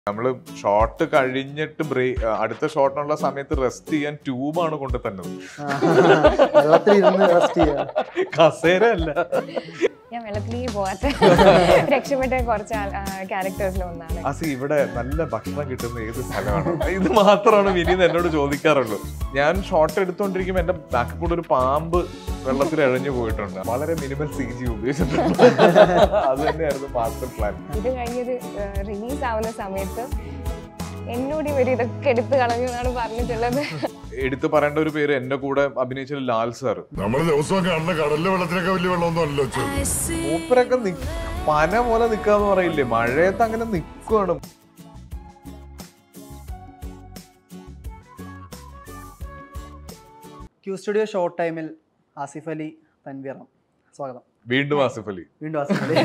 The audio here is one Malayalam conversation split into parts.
നമ്മള് ഷോട്ട് കഴിഞ്ഞിട്ട് ബ്രേക്ക് അടുത്ത ഷോട്ടിനുള്ള സമയത്ത് റെസ്റ്റ് ചെയ്യാൻ ട്യൂബാണ് കൊണ്ട് തന്നത് വെള്ളത്തിൽ ഇരുന്ന് റെസ്റ്റ് ചെയ്യാം കസേര അല്ല ഞാൻ വെള്ളത്തിലേക്ക് പോകാത്ത രക്ഷപ്പെട്ട കുറച്ച് ക്യാരക്ടേഴ്സിൽ ഒന്നാണ് അസി ഇവിടെ നല്ല ഭക്ഷണം കിട്ടുന്ന ഏത് സ്ഥലമാണ് ഇത് മാത്രമാണ് വിനീത് എന്നോട് ചോദിക്കാറുള്ളൂ ഞാൻ ഷോട്ട് എടുത്തോണ്ടിരിക്കുമ്പോൾ എന്റെ ബാക്കിൽ കൂടെ ഒരു പാമ്പ് വെള്ളത്തിൽ എഴഞ്ഞു പോയിട്ടുണ്ട് വളരെ മിനിമൽ സി ജി ഉപയോഗിച്ചിട്ടുണ്ട് അത് തന്നെയായിരുന്നു മാസ്റ്റർ പ്ലാൻ ഇത് കഴിഞ്ഞത് റിലീസ് ആവുന്ന സമയത്ത് എന്നോട് ഇവർ ഇതൊക്കെ എടുത്തു കളഞ്ഞു എന്നാണ് പറഞ്ഞിട്ടുള്ളത് എടുത്തു പറയേണ്ട ഒരു പേര് എന്റെ കൂടെ അഭിനയിച്ച ലാൽ സാർ നമ്മള് ദിവസവും കാണുന്ന കടലിലെ വെള്ളത്തിനൊക്കെ വലിയ വെള്ളമൊന്നും അല്ലല്ലോ അച്ഛൻ മൂപ്പരൊക്കെ നി- പന പോലെ നിക്കാന്ന് പറയില്ലേ മഴയത്ത് അങ്ങനെ നിക്കുവാണ് ക്യൂ സ്റ്റുഡിയോ ഷോർട്ട് ടൈമിൽ ആസിഫ് അലി തൻവീറം സ്വാഗതം വീണ്ടും ആസിഫ് അലി വീണ്ടും ആസിഫ് അലി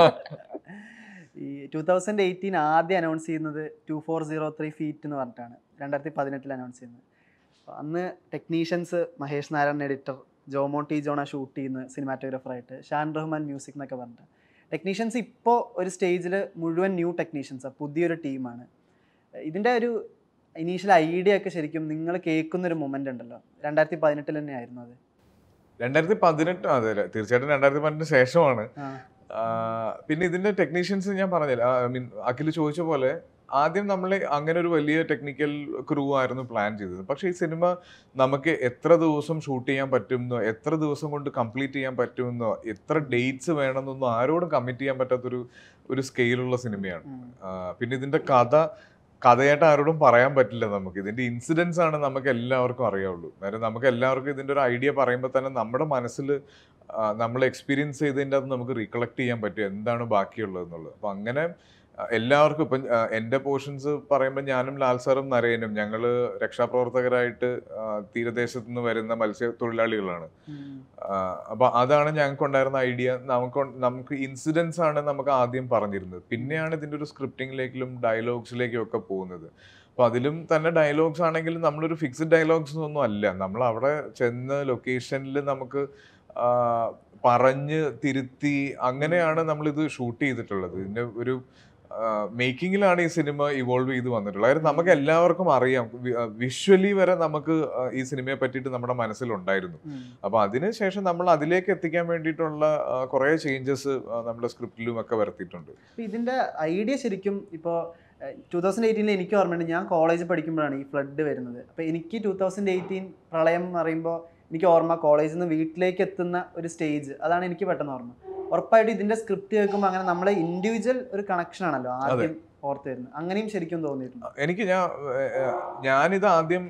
ഈ ടൂ തൗസൻഡ് എയ്റ്റീൻ ആദ്യം അനൗൺസ് ചെയ്യുന്നത് two four zero three feet എന്ന് പറഞ്ഞിട്ടാണ് രണ്ടായിരത്തി പതിനെട്ടിൽ അനൗൺസ് ചെയ്യുന്നത് അപ്പോൾ അന്ന് technicians Mahesh Narayanan editor Jomon T John shoot ചെയ്യുന്ന സിനിമാറ്റോഗ്രാഫറായിട്ട് ഷാൻ റഹ്മാൻ മ്യൂസിക് എന്നൊക്കെ പറഞ്ഞിട്ട് ടെക്നീഷ്യൻസ് ഇപ്പോൾ ഒരു സ്റ്റേജിൽ മുഴുവൻ ന്യൂ ടെക്നീഷ്യൻസാണ് പുതിയൊരു ടീമാണ് ഇതിൻ്റെ ഒരു ഇനീഷ്യൽ ഐഡിയ ഒക്കെ ശരിക്കും നിങ്ങൾ കേൾക്കുന്ന ഒരു മൊമെൻ്റ് ഉണ്ടല്ലോ രണ്ടായിരത്തി പതിനെട്ടിൽ തന്നെ ആയിരുന്നു അത് രണ്ടായിരത്തി പതിനെട്ട് അതെ അല്ലേ തീർച്ചയായിട്ടും രണ്ടായിരത്തി പതിനെട്ട് ശേഷമാണ് ആ ആ, പിന്നെ ഇതിന്റെ ടെക്നീഷ്യൻസ് ഞാൻ പറഞ്ഞില്ല ഐ മീൻ അഖിൽ ചോദിച്ച പോലെ ആദ്യം നമ്മൾ അങ്ങനെ ഒരു വലിയ ടെക്നിക്കൽ ക്രൂ ആയിരുന്നു പ്ലാൻ ചെയ്തത് പക്ഷേ ഈ സിനിമ നമുക്ക് എത്ര ദിവസം ഷൂട്ട് ചെയ്യാൻ പറ്റുമെന്നോ എത്ര ദിവസം കൊണ്ട് കംപ്ലീറ്റ് ചെയ്യാൻ പറ്റുമെന്നോ എത്ര ഡേറ്റ്സ് വേണമെന്നൊന്നും ആരോടും കമ്മിറ്റ് ചെയ്യാൻ പറ്റാത്തൊരു ഒരു സ്കെയിലുള്ള സിനിമയാണ് ഉം. ആ, പിന്നെ ഇതിന്റെ കഥ കഥയായിട്ട് ആരോടും പറയാൻ പറ്റില്ല നമുക്ക് ഇതിന്റെ ഇൻസിഡൻസ് ആണ് നമുക്ക് എല്ലാവർക്കും അറിയാവുള്ളൂ കാര്യം നമുക്ക് എല്ലാവർക്കും ഇതിന്റെ ഒരു ഐഡിയ പറയുമ്പോൾ തന്നെ നമ്മുടെ മനസ്സിൽ നമ്മൾ എക്സ്പീരിയൻസ് ചെയ്തതിൻ്റെ അത് നമുക്ക് റീകളക്ട് ചെയ്യാൻ പറ്റും എന്താണ് ബാക്കിയുള്ളത് എന്നുള്ളത് അപ്പം അങ്ങനെ ആ, എല്ലാവർക്കും ഇപ്പം ആ, എൻ്റെ പോർഷൻസ് പറയുമ്പോൾ ഞാനും ലാൽ സാറും നരയനും ഞങ്ങൾ രക്ഷാപ്രവർത്തകരായിട്ട് ആ, തീരദേശത്ത് നിന്ന് വരുന്ന മത്സ്യത്തൊഴിലാളികളാണ് ഉം. അപ്പൊ അതാണ് ഞങ്ങൾക്ക് ഉണ്ടായിരുന്ന ഐഡിയ നമുക്ക് ഉൺ- നമുക്ക് ഇൻസിഡൻസ് ആണ് നമുക്ക് ആദ്യം പറഞ്ഞിരുന്നത് പിന്നെയാണ് ഇതിന്റെ ഒരു സ്ക്രിപ്റ്റിംഗിലേക്കും ഡയലോഗ്സിലേക്കും ഒക്കെ പോകുന്നത് അപ്പൊ അതിലും തന്നെ ഡയലോഗ്സ് ആണെങ്കിലും നമ്മളൊരു ഫിക്സ്ഡ് ഡയലോഗ്സ് ഒന്നും അല്ല നമ്മൾ അവിടെ ചെന്ന് ലൊക്കേഷനിൽ നമുക്ക് ആ, പറഞ്ഞ് തിരുത്തി അങ്ങനെയാണ് നമ്മളിത് ഷൂട്ട് ചെയ്തിട്ടുള്ളത് ഇതിന്റെ ഒരു മേക്കിങ്ങിലാണ് ഈ സിനിമ ഇവോൾവ് ചെയ്ത് വന്നിട്ടുള്ളത് അതായത് നമുക്ക് എല്ലാവർക്കും അറിയാം വിഷ്വലി വരെ നമുക്ക് ആ, ഈ സിനിമയെ പറ്റിയിട്ട് നമ്മുടെ മനസ്സിലുണ്ടായിരുന്നു ഉം. അപ്പൊ അതിനുശേഷം നമ്മൾ അതിലേക്ക് എത്തിക്കാൻ വേണ്ടിയിട്ടുള്ള കുറെ ചേഞ്ചസ് നമ്മുടെ സ്ക്രിപ്റ്റിലും ഒക്കെ വരുത്തിയിട്ടുണ്ട് അപ്പോൾ ഇതിൻ്റെ ഐഡിയ ശരിക്കും ഇപ്പോൾ ടൂ തൗസൻഡ് എയ്റ്റീനിൽ എനിക്ക് ഓർമ്മയുണ്ട് ഞാൻ കോളേജിൽ പഠിക്കുമ്പോഴാണ് ഈ ഫ്ലഡ് വരുന്നത് അപ്പോൾ എനിക്ക് ടൂ തൗസൻഡ് എയ്റ്റീൻ പ്രളയം എന്ന് പറയുമ്പോൾ എനിക്ക് ഓർമ്മ കോളേജിൽ നിന്ന് വീട്ടിലേക്ക് എത്തുന്ന ഒരു സ്റ്റേജ് അതാണ് എനിക്ക് പെട്ടെന്ന് ഓർമ്മ ഉറപ്പായിട്ടും ഇതിൻ്റെ സ്ക്രിപ്റ്റ് കേൾക്കുമ്പോൾ അങ്ങനെ നമ്മളെ ഇൻഡിവിജ്വൽ ഒരു കണക്ഷൻ ആണല്ലോ ആദ്യം ഓർത്ത് വരുന്നത് അങ്ങനെയും ശരിക്കും തോന്നിയിട്ടുണ്ട് എനിക്ക് ഞാൻ ഏഹ്, ഞാനിത് ആദ്യം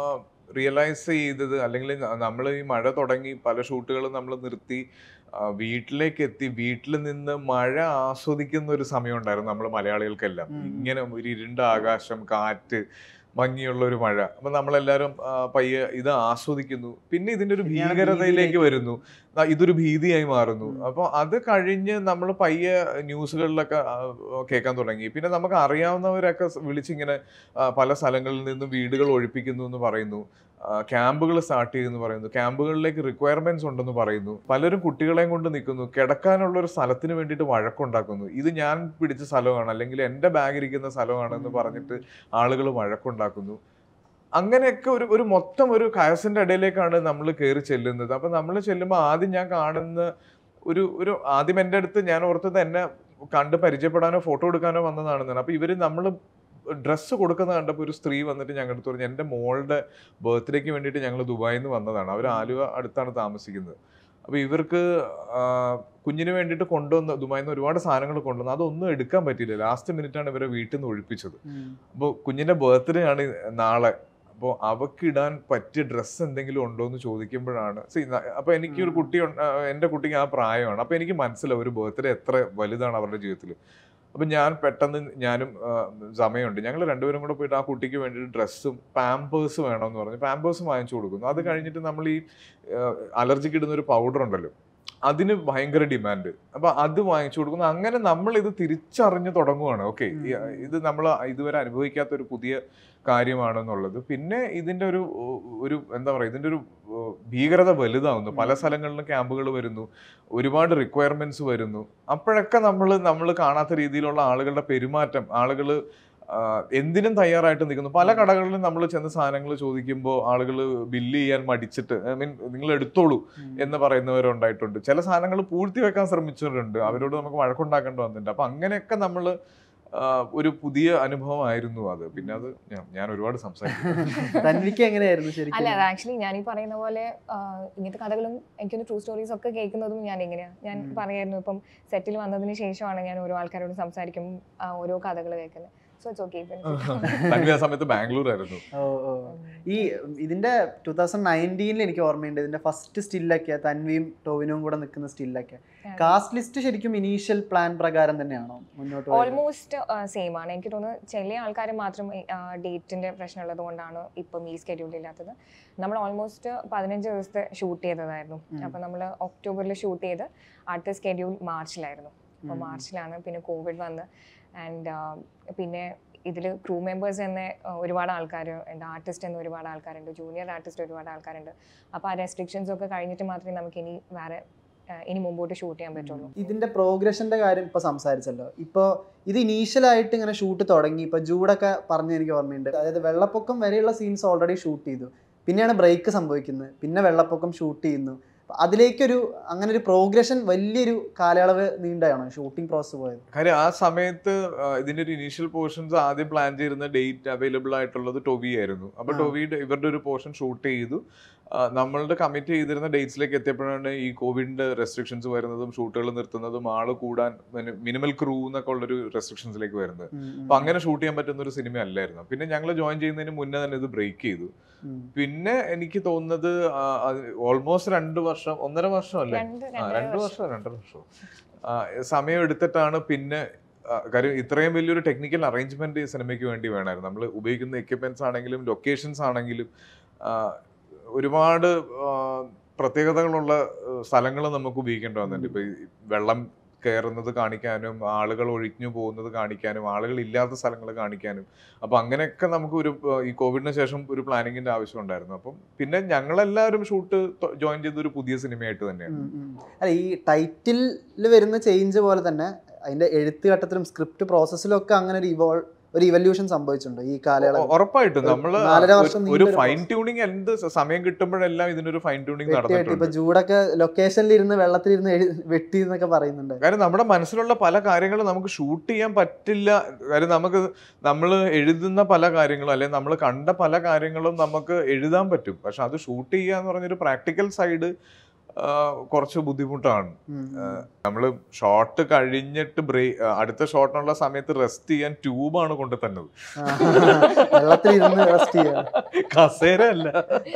റിയലൈസ് ചെയ്തത് അല്ലെങ്കിൽ നമ്മൾ ഈ മഴ തുടങ്ങി പല ഷൂട്ടുകളും നമ്മൾ നിർത്തി ആ, വീട്ടിലേക്ക് എത്തി വീട്ടിൽ നിന്ന് മഴ ആസ്വദിക്കുന്ന ഒരു സമയം ഉണ്ടായിരുന്നു നമ്മൾ മലയാളികൾക്കെല്ലാം ഉം. ഇങ്ങനെ ഒരു ഇരുണ്ട ആകാശം കാറ്റ് ഭംഗിയുള്ള ഒരു മഴ അപ്പൊ നമ്മളെല്ലാരും ആ, പയ്യെ ഇത് ആസ്വദിക്കുന്നു പിന്നെ ഇതിന്റെ ഒരു പിന്നെയാണ് ഭീകരതയിലേക്ക് ഭീതിയിലേക്ക് വരുന്നു ആ, ഇതൊരു ഭീതിയായി മാറുന്നു ഉം. അപ്പോൾ അത് കഴിഞ്ഞ് നമ്മൾ പയ്യെ ന്യൂസുകളിലൊക്കെ ആ, കേൾക്കാൻ തുടങ്ങി പിന്നെ നമുക്ക് അറിയാവുന്നവരൊക്കെ വിളിച്ചിങ്ങനെ ആ, പല സ്ഥലങ്ങളിൽ നിന്നും വീടുകൾ ഒഴിപ്പിക്കുന്നു എന്ന് പറയുന്നു ക്യാമ്പുകൾ സ്റ്റാർട്ട് ചെയ്യുന്നു പറയുന്നു ക്യാമ്പുകളിലേക്ക് റിക്വയർമെന്റ്സ് ഉണ്ടെന്ന് പറയുന്നു പലരും കുട്ടികളെയും കൊണ്ട് നിൽക്കുന്നു കിടക്കാനുള്ള ഒരു സ്ഥലത്തിന് വേണ്ടിയിട്ട് വഴക്കുണ്ടാക്കുന്നു ഇത് ഞാൻ പിടിച്ച സ്ഥലമാണ് അല്ലെങ്കിൽ എൻ്റെ ബാഗ് ഇരിക്കുന്ന സ്ഥലമാണെന്ന് പറഞ്ഞിട്ട് ആളുകൾ വഴക്കുണ്ടാക്കുന്നു അങ്ങനെയൊക്കെ ഒരു ഒരു മൊത്തം ഒരു കയസിന്റെ ഇടയിലേക്കാണ് നമ്മൾ കയറി ചെല്ലുന്നത് അപ്പൊ നമ്മൾ ചെല്ലുമ്പോൾ ആദ്യം ഞാൻ കാണുന്ന ഒരു ഒരു ആദ്യം എൻ്റെ അടുത്ത് ഞാൻ ഓർത്തത് എന്നെ കണ്ട് പരിചയപ്പെടാനോ ഫോട്ടോ എടുക്കാനോ വന്നതാണെന്നാണ് അപ്പൊ ഇവര് നമ്മൾ ഡ്രസ്സ് കൊടുക്കുന്ന കണ്ടപ്പോൾ ഒരു സ്ത്രീ വന്നിട്ട് ഞങ്ങളുടെ അടുത്ത് പറഞ്ഞു എൻ്റെ മോളുടെ ബർത്ത്ഡേക്ക് വേണ്ടിയിട്ട് ഞങ്ങൾ ദുബായിൽ നിന്ന് വന്നതാണ് അവർ ആലുവ അടുത്താണ് താമസിക്കുന്നത് അപ്പോൾ ഇവർക്ക് ആ, കുഞ്ഞിന് വേണ്ടിയിട്ട് കൊണ്ടുവന്ന ദുബായിൽ നിന്ന് ഒരുപാട് സാധനങ്ങൾ കൊണ്ടുവന്നു അതൊന്നും എടുക്കാൻ പറ്റിയില്ല ലാസ്റ്റ് മിനിറ്റാണ് ഇവരെ വീട്ടിൽ നിന്ന് ഒഴിപ്പിച്ചത് ഉം. അപ്പോൾ കുഞ്ഞിന്റെ ബർത്ത്ഡേ ആണ് നാളെ അപ്പോൾ അവക്ക് ഇടാൻ പറ്റിയ ഡ്രസ്സ് എന്തെങ്കിലും ഉണ്ടോ എന്ന് ചോദിക്കുമ്പോഴാണ് see, ന- അപ്പൊ എനിക്ക് ഒരു ഉം. കുട്ടി ഉണ്ട്, ആ, എൻ്റെ കുട്ടിക്ക് ആ പ്രായമാണ് അപ്പൊ എനിക്ക് മനസ്സിലാവും ഒരു ബർത്ത്ഡേ എത്ര വലുതാണ് അവരുടെ ജീവിതത്തിൽ അപ്പൊ ഞാൻ പെട്ടെന്ന് ഞാനും ആ, സമയമുണ്ട് ഞങ്ങൾ രണ്ടുപേരും കൂടെ പോയിട്ട് ആ കുട്ടിക്ക് വേണ്ടിയിട്ട് ഡ്രസ്സും പാമ്പേഴ്സ് വേണമെന്ന് പറഞ്ഞു പാമ്പേഴ്സ് വാങ്ങിച്ചു കൊടുക്കുന്നു അത് കഴിഞ്ഞിട്ട് നമ്മൾ ഈ അലർജിക്ക് ഇടുന്ന ഒരു പൗഡർ ഉണ്ടല്ലോ അതിന് ഭയങ്കര ഡിമാൻഡ് അപ്പൊ അത് വാങ്ങിച്ചു കൊടുക്കുന്നു അങ്ങനെ നമ്മൾ ഇത് തിരിച്ചറിഞ്ഞു തുടങ്ങുവാണ് ഓക്കെ ഉം. ഇത് നമ്മൾ ഇതുവരെ അനുഭവിക്കാത്ത ഒരു പുതിയ കാര്യമാണെന്നുള്ളത് പിന്നെ ഇതിന്റെ ഒരു ഒരു എന്താ പറയുക ഇതിന്റെ ഒരു ഏഹ്, ഭീകരത വലുതാവുന്നു പല സ്ഥലങ്ങളിലും ക്യാമ്പുകൾ വരുന്നു ഒരുപാട് റിക്വയർമെന്റ്സ് വരുന്നു അപ്പോഴൊക്കെ നമ്മൾ നമ്മൾ കാണാത്ത രീതിയിലുള്ള ആളുകളുടെ പെരുമാറ്റം ആളുകൾ ആ, എന്തിനും തയ്യാറായിട്ട് നിൽക്കുന്നു പല കടകളിലും നമ്മൾ ചെന്ന് സാധനങ്ങൾ ചോദിക്കുമ്പോൾ ആളുകൾ ബില്ല് ചെയ്യാൻ മടിച്ചിട്ട് ഐ മീൻ നിങ്ങൾ എടുത്തോളൂ എന്ന് പറയുന്നവരുണ്ടായിട്ടുണ്ട് ചില സാധനങ്ങൾ പൂഴ്ത്തി വെക്കാൻ ശ്രമിച്ചവരുണ്ട് അവരോട് നമുക്ക് വഴക്കുണ്ടാക്കേണ്ടി വന്നിട്ടുണ്ട് അപ്പൊ അങ്ങനെയൊക്കെ നമ്മൾ ഒരു പുതിയ അനുഭവമായിരുന്നു അത് പിന്നെ അത് ഞാൻ- ഞാൻ ഒരുപാട് സംസാരിക്കും തൻവിക്ക് എങ്ങനെയായിരുന്നു അല്ല ശരിക്കും അത് ആക്ച്വലി ഞാൻ ഈ പറയുന്ന പോലെ ആ, ഇങ്ങനത്തെ കഥകളും എനിക്കൊന്ന് ട്രൂ സ്റ്റോറീസ് ഒക്കെ കേൾക്കുന്നതും ഞാൻ എങ്ങനെയാണ് ഞാൻ ഉം. പറയായിരുന്നു ഇപ്പം സെറ്റിൽ വന്നതിന് ശേഷമാണ് ഞാൻ ഓരോ ആൾക്കാരോട് സംസാരിക്കും ആ, ഓരോ കഥകൾ കേൾക്കുന്നത് സോ ഇറ്റ്സ് ഓക്കെ തന്നെ ആ സമയത്ത് ബാംഗ്ലൂർ ആയിരുന്നു ഓ ഓ ഈ ഇതിന്റെ ടൂ തൗസൻഡ് നയൻറ്റീനിൽ എനിക്ക് ഓർമ്മയുണ്ട് ഇതിന്റെ ഫസ്റ്റ് സ്റ്റില്ലൊക്കെ തൻവിയും ടോവിനും കൂടെ നിൽക്കുന്ന സ്റ്റില്ലൊക്കെ കാസ്റ്റ് ലിസ്റ്റ് ശരിക്കും ഇനീഷ്യൽ പ്ലാൻ പ്രകാരം തന്നെയാണോ മുന്നോട്ട് പോയത്? ഓൾമോസ്റ്റ് സെയിം ആണ് എനിക്ക് തോന്നുന്നു ചില ആൾക്കാർ മാത്രം ഡേറ്റിന്റെ പ്രശ്നമുള്ളത് കൊണ്ടാണ് ഇപ്പം ഈ സ്കെഡ്യൂൾ ഇല്ലാത്തത് നമ്മൾ ഓൾമോസ്റ്റ് പതിനഞ്ച് ദിവസത്തെ ഷൂട്ട് ചെയ്തതായിരുന്നു ഉം. അപ്പം നമ്മൾ ഒക്ടോബറിൽ ഷൂട്ട് ചെയ്ത് അടുത്ത സ്കെഡ്യൂൾ മാർച്ചിലായിരുന്നു അപ്പോൾ ഉം. മാർച്ചിലാണ് പിന്നെ കോവിഡ് വന്ന് ആൻഡ് പിന്നെ ഇതിൽ ക്രൂ മെമ്പേഴ്സ് തന്നെ ആ, ഒരുപാട് ആൾക്കാർ ഉണ്ട് ആർട്ടിസ്റ്റ് എന്ന് ഒരുപാട് ആൾക്കാരുണ്ട് ജൂനിയർ ആർട്ടിസ്റ്റ് ഒരുപാട് ആൾക്കാരുണ്ട് അപ്പോൾ ആ റെസ്ട്രിക്ഷൻസ് ഒക്കെ കഴിഞ്ഞിട്ട് മാത്രമേ നമുക്ക് ഇനി വേറെ ആ, ഇനി മുമ്പോട്ട് ഷൂട്ട് ചെയ്യാൻ പറ്റുള്ളൂ ഇതിന്റെ പ്രോഗ്രഷന്റെ കാര്യം ഇപ്പൊ സംസാരിച്ചല്ലോ ഇപ്പൊ ഇത് ഇനീഷ്യൽ ആയിട്ട് ഇങ്ങനെ ഷൂട്ട് തുടങ്ങി ഇപ്പൊ ജൂഡൊക്കെ പറഞ്ഞ എനിക്ക് ഓർമ്മയുണ്ട് അതായത് വെള്ളപ്പൊക്കം വരെയുള്ള സീൻസ് ഓൾറെഡി ഷൂട്ട് ചെയ്തു പിന്നെയാണ് ബ്രേക്ക് സംഭവിക്കുന്നത് പിന്നെ വെള്ളപ്പൊക്കം ഷൂട്ട് ചെയ്യുന്നു അപ്പൊ അതിലേക്കൊരു അങ്ങനെ ഒരു പ്രോഗ്രഷൻ വലിയൊരു കാലയളവ് നീണ്ടാണോ ഷൂട്ടിംഗ് പ്രോസസ് പോയത് കാര്യം ആ സമയത്ത് ആ, ഇതിന്റെ ഒരു ഇനീഷ്യൽ പോർഷൻസ് ആദ്യം പ്ലാൻ ചെയ്തിരുന്ന ഡേറ്റ് അവൈലബിൾ ആയിട്ടുള്ളത് ടൊവി ആയിരുന്നു അപ്പൊ ആ. ടൊവിയുടെ ഇവരുടെ ഒരു പോർഷൻ ഷൂട്ട് ചെയ്തു ആ, നമ്മളുടെ കമ്മിറ്റ് ചെയ്തിരുന്ന ഡേറ്റ്സിലേക്ക് എത്തിയപ്പോഴാണ് ഈ കോവിഡിന്റെ റെസ്ട്രിക്ഷൻസ് വരുന്നതും ഷൂട്ടുകൾ നിർത്തുന്നതും ആള് കൂടാൻ മിനിമൽ ക്രൂ എന്നൊക്കെ ഉള്ളൊരു റെസ്ട്രിക്ഷൻസിലേക്ക് വരുന്നത് അപ്പൊ അങ്ങനെ ഷൂട്ട് ചെയ്യാൻ പറ്റുന്ന ഒരു സിനിമ അല്ലായിരുന്നു പിന്നെ ഞങ്ങൾ ജോയിൻ ചെയ്യുന്നതിന് മുന്നേ തന്നെ ഇത് ബ്രേക്ക് ചെയ്തു പിന്നെ എനിക്ക് തോന്നുന്നത് ഓൾമോസ്റ്റ് രണ്ട് വർഷം ഒന്നര വർഷം അല്ലേ രണ്ട് ആ, രണ്ടര രണ്ട് വർഷം വർഷം രണ്ടര വർഷം ആ, സമയം എടുത്തിട്ടാണ് പിന്നെ ആ, കാര്യം ഇത്രയും വലിയൊരു ടെക്നിക്കൽ അറേഞ്ച്മെന്റ് ഈ സിനിമയ്ക്ക് വേണ്ടി വേണമായിരുന്നു നമ്മൾ ഉപയോഗിക്കുന്ന എക്യുപ്മെന്റ്സ് ആണെങ്കിലും ലൊക്കേഷൻസ് ആണെങ്കിലും ആ, ഒരുപാട് ആ, പ്രത്യേകതകളുള്ള സ്ഥലങ്ങൾ നമുക്ക് ഉപയോഗിക്കേണ്ടി വന്നിട്ടുണ്ട് ഇപ്പൊ ഈ വെള്ളം കയറുന്നത് കാണിക്കാനും ആളുകൾ ഒഴിഞ്ഞു പോകുന്നത് കാണിക്കാനും ആളുകൾ ഇല്ലാത്ത സ്ഥലങ്ങൾ കാണിക്കാനും അപ്പൊ അങ്ങനെയൊക്കെ നമുക്ക് ഒരു ആ, ഈ കോവിഡിന് ശേഷം ഒരു പ്ലാനിങ്ങിന്റെ ആവശ്യം ഉണ്ടായിരുന്നു അപ്പം പിന്നെ ഞങ്ങളെല്ലാവരും ഷൂട്ട് ജോയിൻ ചെയ്ത ഒരു പുതിയ സിനിമയായിട്ട് തന്നെയാണ് ഉം, ഉം. അല്ല ഈ ടൈറ്റിൽ വരുന്ന ചേഞ്ച് പോലെ തന്നെ അതിന്റെ എഴുത്ത് ഘട്ടത്തിലും സ്ക്രിപ്റ്റ് പ്രോസസ്സിലും ഒക്കെ അങ്ങനെ ഒരു ഇവോൾ ഒരു ഇവല്യൂഷൻ സംഭവിച്ചിട്ടുണ്ട് ഈ കാലയളവ് ഉ- ഉറപ്പായിട്ടും നമ്മള് നാലര വർഷം ഒരു- നീണ്ട ഒരു ഒരു ഫൈൻ ട്യൂണിങ് എന്ത് സ- സമയം കിട്ടുമ്പോഴെല്ലാം ഇതിനൊരു ഫൈൻ ട്യൂണിങ് വെട്ടിയായിട്ട് ഇപ്പൊ നടന്നിട്ടുണ്ട് ജൂഡൊക്കെ ലൊക്കേഷനിൽ ഇരുന്ന് വെള്ളത്തിലിരുന്ന് എഴു വെട്ടി എന്നൊക്കെ പറയുന്നുണ്ട് കാര്യം നമ്മുടെ മനസ്സിലുള്ള പല കാര്യങ്ങളും നമുക്ക് ഷൂട്ട് ചെയ്യാൻ പറ്റില്ല കാര്യം നമുക്ക് നമ്മൾ എഴുതുന്ന പല കാര്യങ്ങളും അല്ലെങ്കിൽ നമ്മൾ കണ്ട പല കാര്യങ്ങളും നമുക്ക് എഴുതാൻ പറ്റും പക്ഷെ അത് ഷൂട്ട് ചെയ്യുക എന്ന് പറഞ്ഞൊരു പ്രാക്ടിക്കൽ സൈഡ് കുറച്ച് ബുദ്ധിമുട്ടാണ് ഉം, ഉം. നമ്മൾ ഷോട്ട് കഴിഞ്ഞിട്ട് ബ്രേക്ക് അടുത്ത ഷോട്ടിനുള്ള സമയത്ത് റെസ്റ്റ് ചെയ്യാൻ ട്യൂബാണ് കൊണ്ടു തന്നത് ആ, വെള്ളത്തിലിരുന്ന് റെസ്റ്റ് ചെയ്യാം കസേര അല്ല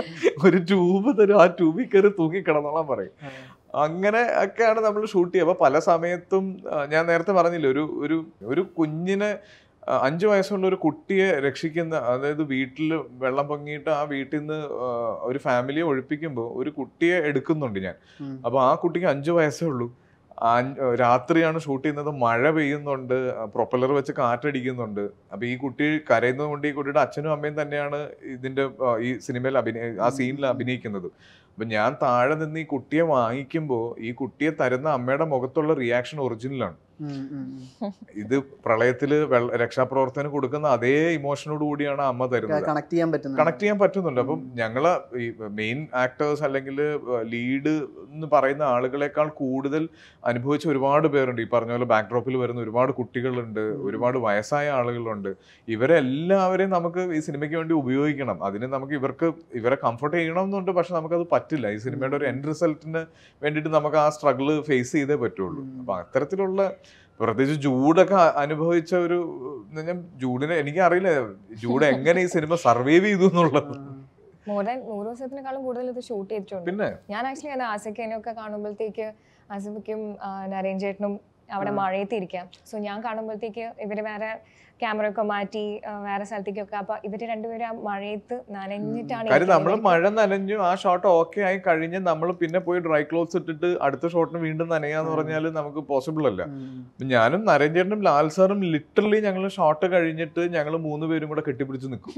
ഒരു ട്യൂബ് തരും ആ ട്യൂബിൽ കയറി തൂങ്ങി കിടന്നോളാൻ പറയും അങ്ങനെ ഒക്കെയാണ് നമ്മൾ ഷൂട്ട് ചെയ്യുക അപ്പൊ പല സമയത്തും ആ, ഞാൻ നേരത്തെ പറഞ്ഞില്ലേ ഒരു ഒരു ഒരു കുഞ്ഞിനെ ആ, അഞ്ചു വയസ്സുള്ള ഒരു കുട്ടിയെ രക്ഷിക്കുന്ന അതായത് വീട്ടിൽ വെള്ളം പൊങ്ങിയിട്ട് ആ വീട്ടിൽ നിന്ന് ആ, ഒരു ഫാമിലിയെ ഒഴിപ്പിക്കുമ്പോൾ ഒരു കുട്ടിയെ എടുക്കുന്നുണ്ട് ഞാൻ ഉം. അപ്പൊ ആ കുട്ടിക്ക് അഞ്ചു വയസ്സേ ഉള്ളൂ ആ അഞ്ച്- രാത്രിയാണ് ഷൂട്ട് ചെയ്യുന്നത് മഴ പെയ്യുന്നുണ്ട് പ്രൊപ്പലർ വെച്ച് കാറ്റടിക്കുന്നുണ്ട് അപ്പൊ ഈ കുട്ടി കരയുന്നത് കൊണ്ട് ഈ കുട്ടിയുടെ അച്ഛനും അമ്മയും തന്നെയാണ് ഇതിന്റെ ആ, ഈ സിനിമയിൽ അഭിനയ ആ സീനിൽ അഭിനയിക്കുന്നത് അപ്പൊ ഞാൻ താഴെ നിന്ന് ഈ കുട്ടിയെ വാങ്ങിക്കുമ്പോൾ ഈ കുട്ടിയെ തരുന്ന അമ്മയുടെ മുഖത്തുള്ള റിയാക്ഷൻ ഒറിജിനലാണ് ഉം, ഉം, ഉം. ഇത് പ്രളയത്തില് വെള്ള രക്ഷാപ്രവർത്തനം കൊടുക്കുന്ന അതേ ഇമോഷനോട് കൂടിയാണ് അമ്മ തരുന്നത് കണക്ട് ചെയ്യാൻ പറ്റുന്നു കണക്ട് ചെയ്യാൻ പറ്റുന്നുണ്ട് അപ്പം ഞങ്ങള് ഈ മെയിൻ ആക്ടേഴ്സ് അല്ലെങ്കിൽ ലീഡ് എന്ന് പറയുന്ന ആളുകളെക്കാൾ കൂടുതൽ അനുഭവിച്ച ഒരുപാട് പേരുണ്ട് ഈ പറഞ്ഞ പോലെ ബാക്ക്ഡ്രോപ്പിൽ വരുന്ന ഒരുപാട് കുട്ടികളുണ്ട് ഒരുപാട് വയസ്സായ ആളുകളുണ്ട് ഇവരെല്ലാവരെയും നമുക്ക് ഈ സിനിമയ്ക്ക് വേണ്ടി ഉപയോഗിക്കണം അതിന് നമുക്ക് ഇവർക്ക് ഇവരെ കംഫർട്ട് ചെയ്യണം എന്നുണ്ട് പക്ഷെ നമുക്കത് പറ്റില്ല ഈ സിനിമയുടെ ഒരു എൻഡ് റിസൾട്ടിന് വേണ്ടിയിട്ട് നമുക്ക് ആ സ്ട്രഗിൾ ഫേസ് ചെയ്തേ പറ്റുള്ളൂ അപ്പൊ അത്തരത്തിലുള്ള പ്രത്യേകിച്ച് ജൂഡൊക്കെ അ- അനുഭവിച്ച ഒരു എന്ന് പറഞ്ഞാൽ ജൂഡിനെ എനിക്ക് അറിയില്ല ജൂഡ് എങ്ങനെ ഈ സിനിമ സർവൈവ് ചെയ്തു എന്നുള്ളത് മോർ ദാൻ നൂറ് ദിവസത്തിനേക്കാളും കൂടുതൽ ഇത് ഷൂട്ട് ചെയ്തിട്ടുണ്ട് പിന്നെ ഞാൻ ആക്ച്വലി അത് ആസിക്കേനെയൊക്കെ കാണുമ്പോഴത്തേക്ക് ആസിഫിക്കും നരേൻ ചേട്ടനും അവിടെ മഴയത്ത് ഇരിക്കാം സോ ഞാൻ കാണുമ്പോഴത്തേക്ക് ഇവര് വേറെ ക്യാമറ ഒക്കെ മാറ്റി ആ, വേറെ സ്ഥലത്തേക്കൊക്കെ അപ്പൊ ഇവര് രണ്ടുപേരും ആ മഴയത്ത് നനഞ്ഞിട്ടാണ് കാര്യം നമ്മൾ ഇരിക്കുന്നത്. മഴ നനഞ്ഞു ആ ഷോട്ട് ഓക്കെ ആയി കഴിഞ്ഞ് നമ്മൾ പിന്നെ പോയി ഡ്രൈ ക്ലോത്ത്സ് ഇട്ടിട്ട് അടുത്ത ഷോട്ടിന് വീണ്ടും നനയാന്ന് പറഞ്ഞാൽ നമുക്ക് പോസിബിൾ അല്ല അപ്പൊ ഞാനും നരേന്ദ്രനും ലാൽ സാറും ലിറ്ററലി ഞങ്ങൾ ഷോട്ട് കഴിഞ്ഞിട്ട് ഞങ്ങൾ മൂന്ന് പേരും കൂടെ കെട്ടിപ്പിടിച്ച് നിൽക്കും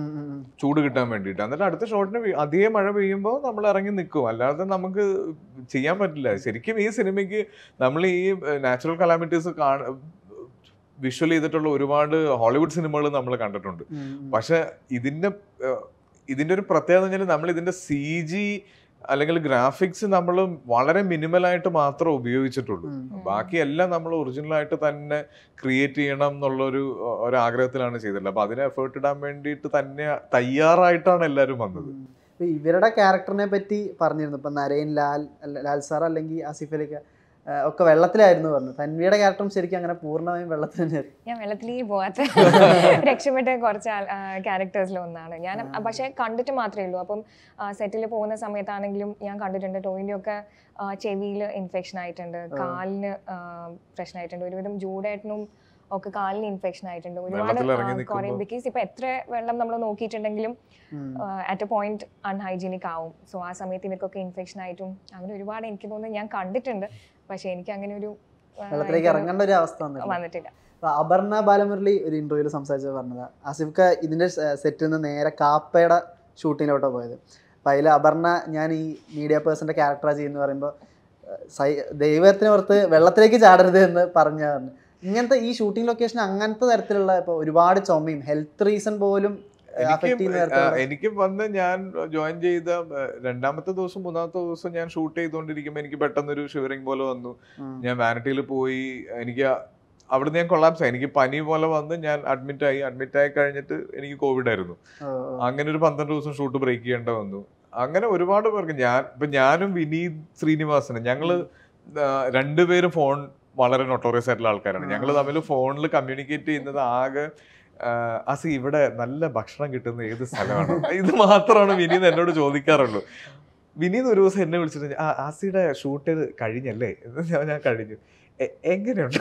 ചൂട് കിട്ടാൻ വേണ്ടിയിട്ട് എന്നിട്ട് അടുത്ത ഷോട്ടിന് വി- അതേ മഴ പെയ്യുമ്പോൾ നമ്മൾ ഇറങ്ങി നിൽക്കും അല്ലാതെ നമുക്ക് ചെയ്യാൻ പറ്റില്ല ശരിക്കും ഈ സിനിമയ്ക്ക് നമ്മൾ ഈ നാച്ചുറൽ കലാമിറ്റീസ് കാണ വിഷ്വൽ ചെയ്തിട്ടുള്ള ഒരുപാട് ഹോളിവുഡ് സിനിമകൾ നമ്മൾ കണ്ടിട്ടുണ്ട് ഉം, ഉം. പക്ഷെ ഇതിന്റെ ഏഹ്, ഇതിന്റെ ഒരു പ്രത്യേകത എന്ന് വെച്ചാൽ നമ്മൾ ഇതിന്റെ സി ജി അല്ലെങ്കിൽ ഗ്രാഫിക്സ് നമ്മൾ വളരെ മിനിമൽ ആയിട്ട് മാത്രമേ ഉപയോഗിച്ചിട്ടുള്ളൂ ഉം. ബാക്കി എല്ലാം നമ്മൾ ഒറിജിനൽ ആയിട്ട് തന്നെ ക്രിയേറ്റ് ചെയ്യണം എന്നുള്ളൊരു ഏഹ്, ഒരു ആഗ്രഹത്തിലാണ് ചെയ്തിട്ടുള്ളത് അപ്പൊ അതിന് എഫേർട്ട് ഇടാൻ വേണ്ടിയിട്ട് തന്നെ തയ്യാറായിട്ടാണ് എല്ലാവരും വന്നത് ഉം. ഇപ്പൊ ഇവരുടെ ക്യാരക്ടറിനെ പറ്റി പറഞ്ഞിരുന്നു ഇപ്പൊ നരേൻ ലാൽ അല്ല- ലാൽ സാർ അല്ലെങ്കിൽ ആസിഫ് അലിക്ക ആ, ഒക്കെ വെള്ളത്തിലായിരുന്നു പറഞ്ഞു തൻവിയുടെ ക്യാരക്ടറും ശരിക്കും അങ്ങനെ പൂർണ്ണമായും വെള്ളത്തിൽ തന്നെയായിരുന്നു ഞാൻ വെള്ളത്തിലേ പോവാത്ത രക്ഷപ്പെട്ട കുറച്ച് ക്യാരക്ടേഴ്സിൽ ഒന്നാണ് ഞാൻ ആ. പക്ഷെ കണ്ടിട്ട് മാത്രമേ ഉള്ളൂ അപ്പം സെറ്റിൽ പോകുന്ന സമയത്താണെങ്കിലും ഞാൻ കണ്ടിട്ടുണ്ട് ടോയിൻ്റെ ഒക്കെ ചെവിയിൽ ഇൻഫെക്ഷൻ ആയിട്ടുണ്ട് കാലിന് ആ, പ്രശ്നമായിട്ടുണ്ട് ഒരുവിധം ജൂഡായിട്ടും ഒക്കെ കാലിന് ഇൻഫെക്ഷൻ ആയിട്ടുണ്ട് ഒരുപാട് വെള്ളത്തിൽ ഇറങ്ങി കുറേ നിൽക്കുമ്പോ- ബിക്കോസ് ഇപ്പൊ എത്ര വെള്ളം നമ്മൾ നോക്കിയിട്ടുണ്ടെങ്കിലും ഉം. അറ്റ് എ പോയിന്റ് അൺഹൈജീനിക് ആവും സോ ആ സമയത്ത് ഇവർക്കൊക്കെ ഇൻഫെക്ഷൻ ആയിട്ടും അങ്ങനെ ഒരുപാട് എനിക്ക് തോന്നുന്നു ഞാൻ കണ്ടിട്ടുണ്ട് പക്ഷെ എനിക്ക് അങ്ങനെ ഒരു ആ, വെള്ളത്തിലേക്ക് എനിക്കൊരു- ഇറങ്ങേണ്ട ഒരു അവസ്ഥ വന്നില്ല വന്നിട്ടില്ല അപ്പൊ അപർണ ബാലമുരളി ഒരു ഇന്റർവ്യൂവിൽ സംസാരിച്ചത് പറഞ്ഞതാ ആസിഫ്ക ഇതിന്റെ സെറ്റിൽ നിന്ന് നേരെ കാപ്പയുടെ ഷൂട്ടിങ്ങിലോട്ടാണ് പോയത് അപ്പൊ അതിൽ അപർണ ഞാൻ ഈ മീഡിയ പേഴ്സന്റെ ക്യാരക്ടറാ ചെയ്യുന്ന പറയുമ്പോൾ ദൈവത്തിന് പുറത്ത് വെള്ളത്തിലേക്ക് ചാടരുത് എന്ന് പറഞ്ഞു പറഞ്ഞു ഇങ്ങനത്തെ ഈ ഷൂട്ടിംഗ് ലൊക്കേഷൻ അങ്ങനത്തെ തരത്തിലുള്ള ഇപ്പൊ ഒരുപാട് ചുമയും ഹെൽത്ത് റീസൺ പോലും എനിക്ക് അഫക്ട് ചെയ്യുന്ന ആ, തരത്തിലുള്ള എനിക്ക് വന്ന് ഞാൻ ജോയിൻ ചെയ്ത ആ, രണ്ടാമത്തെ ദിവസം മൂന്നാമത്തെ ദിവസം ഞാൻ ഷൂട്ട് ചെയ്തുകൊണ്ടിരിക്കുമ്പോൾ എനിക്ക് പെട്ടെന്നൊരു ഷിവറിങ് പോലെ വന്നു ഉം. ഞാൻ വാനിറ്റിയിൽ പോയി എനിക്ക് അവിടുന്ന് ഞാൻ കൊള്ളാപ്സ് ആയി എനിക്ക് പനി പോലെ വന്ന് ഞാൻ അഡ്മിറ്റ് ആയി അഡ്മിറ്റ് ആയി കഴിഞ്ഞിട്ട് എനിക്ക് കോവിഡ് ആയിരുന്നു ഓ, ഓ. അങ്ങനെ ഒരു പന്ത്രണ്ട് ദിവസം ഷൂട്ട് ബ്രേക്ക് ചെയ്യേണ്ട വന്നു അങ്ങനെ ഒരുപാട് പേർക്ക് ഞാൻ ഇപ്പൊ ഞാനും വിനീത് ശ്രീനിവാസനും ഞങ്ങള് ആ, രണ്ടുപേരും ഫോൺ വളരെ നൊട്ടോറിയസ് ആയിട്ടുള്ള ആൾക്കാരാണ് ഞങ്ങൾ തമ്മിൽ ഫോണിൽ കമ്മ്യൂണിക്കേറ്റ് ചെയ്യുന്നത് ആകെ ആ, അസി ഇവിടെ നല്ല ഭക്ഷണം കിട്ടുന്ന ഏത് സ്ഥലമാണ് ഇത് മാത്രമാണ് വിനീത് എന്നോട് ചോദിക്കാറുള്ളൂ വിനീത് ഒരു ദിവസം എന്നെ വിളിച്ചിട്ട് ആ ആസിയുടെ ഷൂട്ട് കഴിഞ്ഞല്ലേ എന്ന് ഞാൻ ഞാൻ കഴിഞ്ഞു "എ- എങ്ങനെയുണ്ട്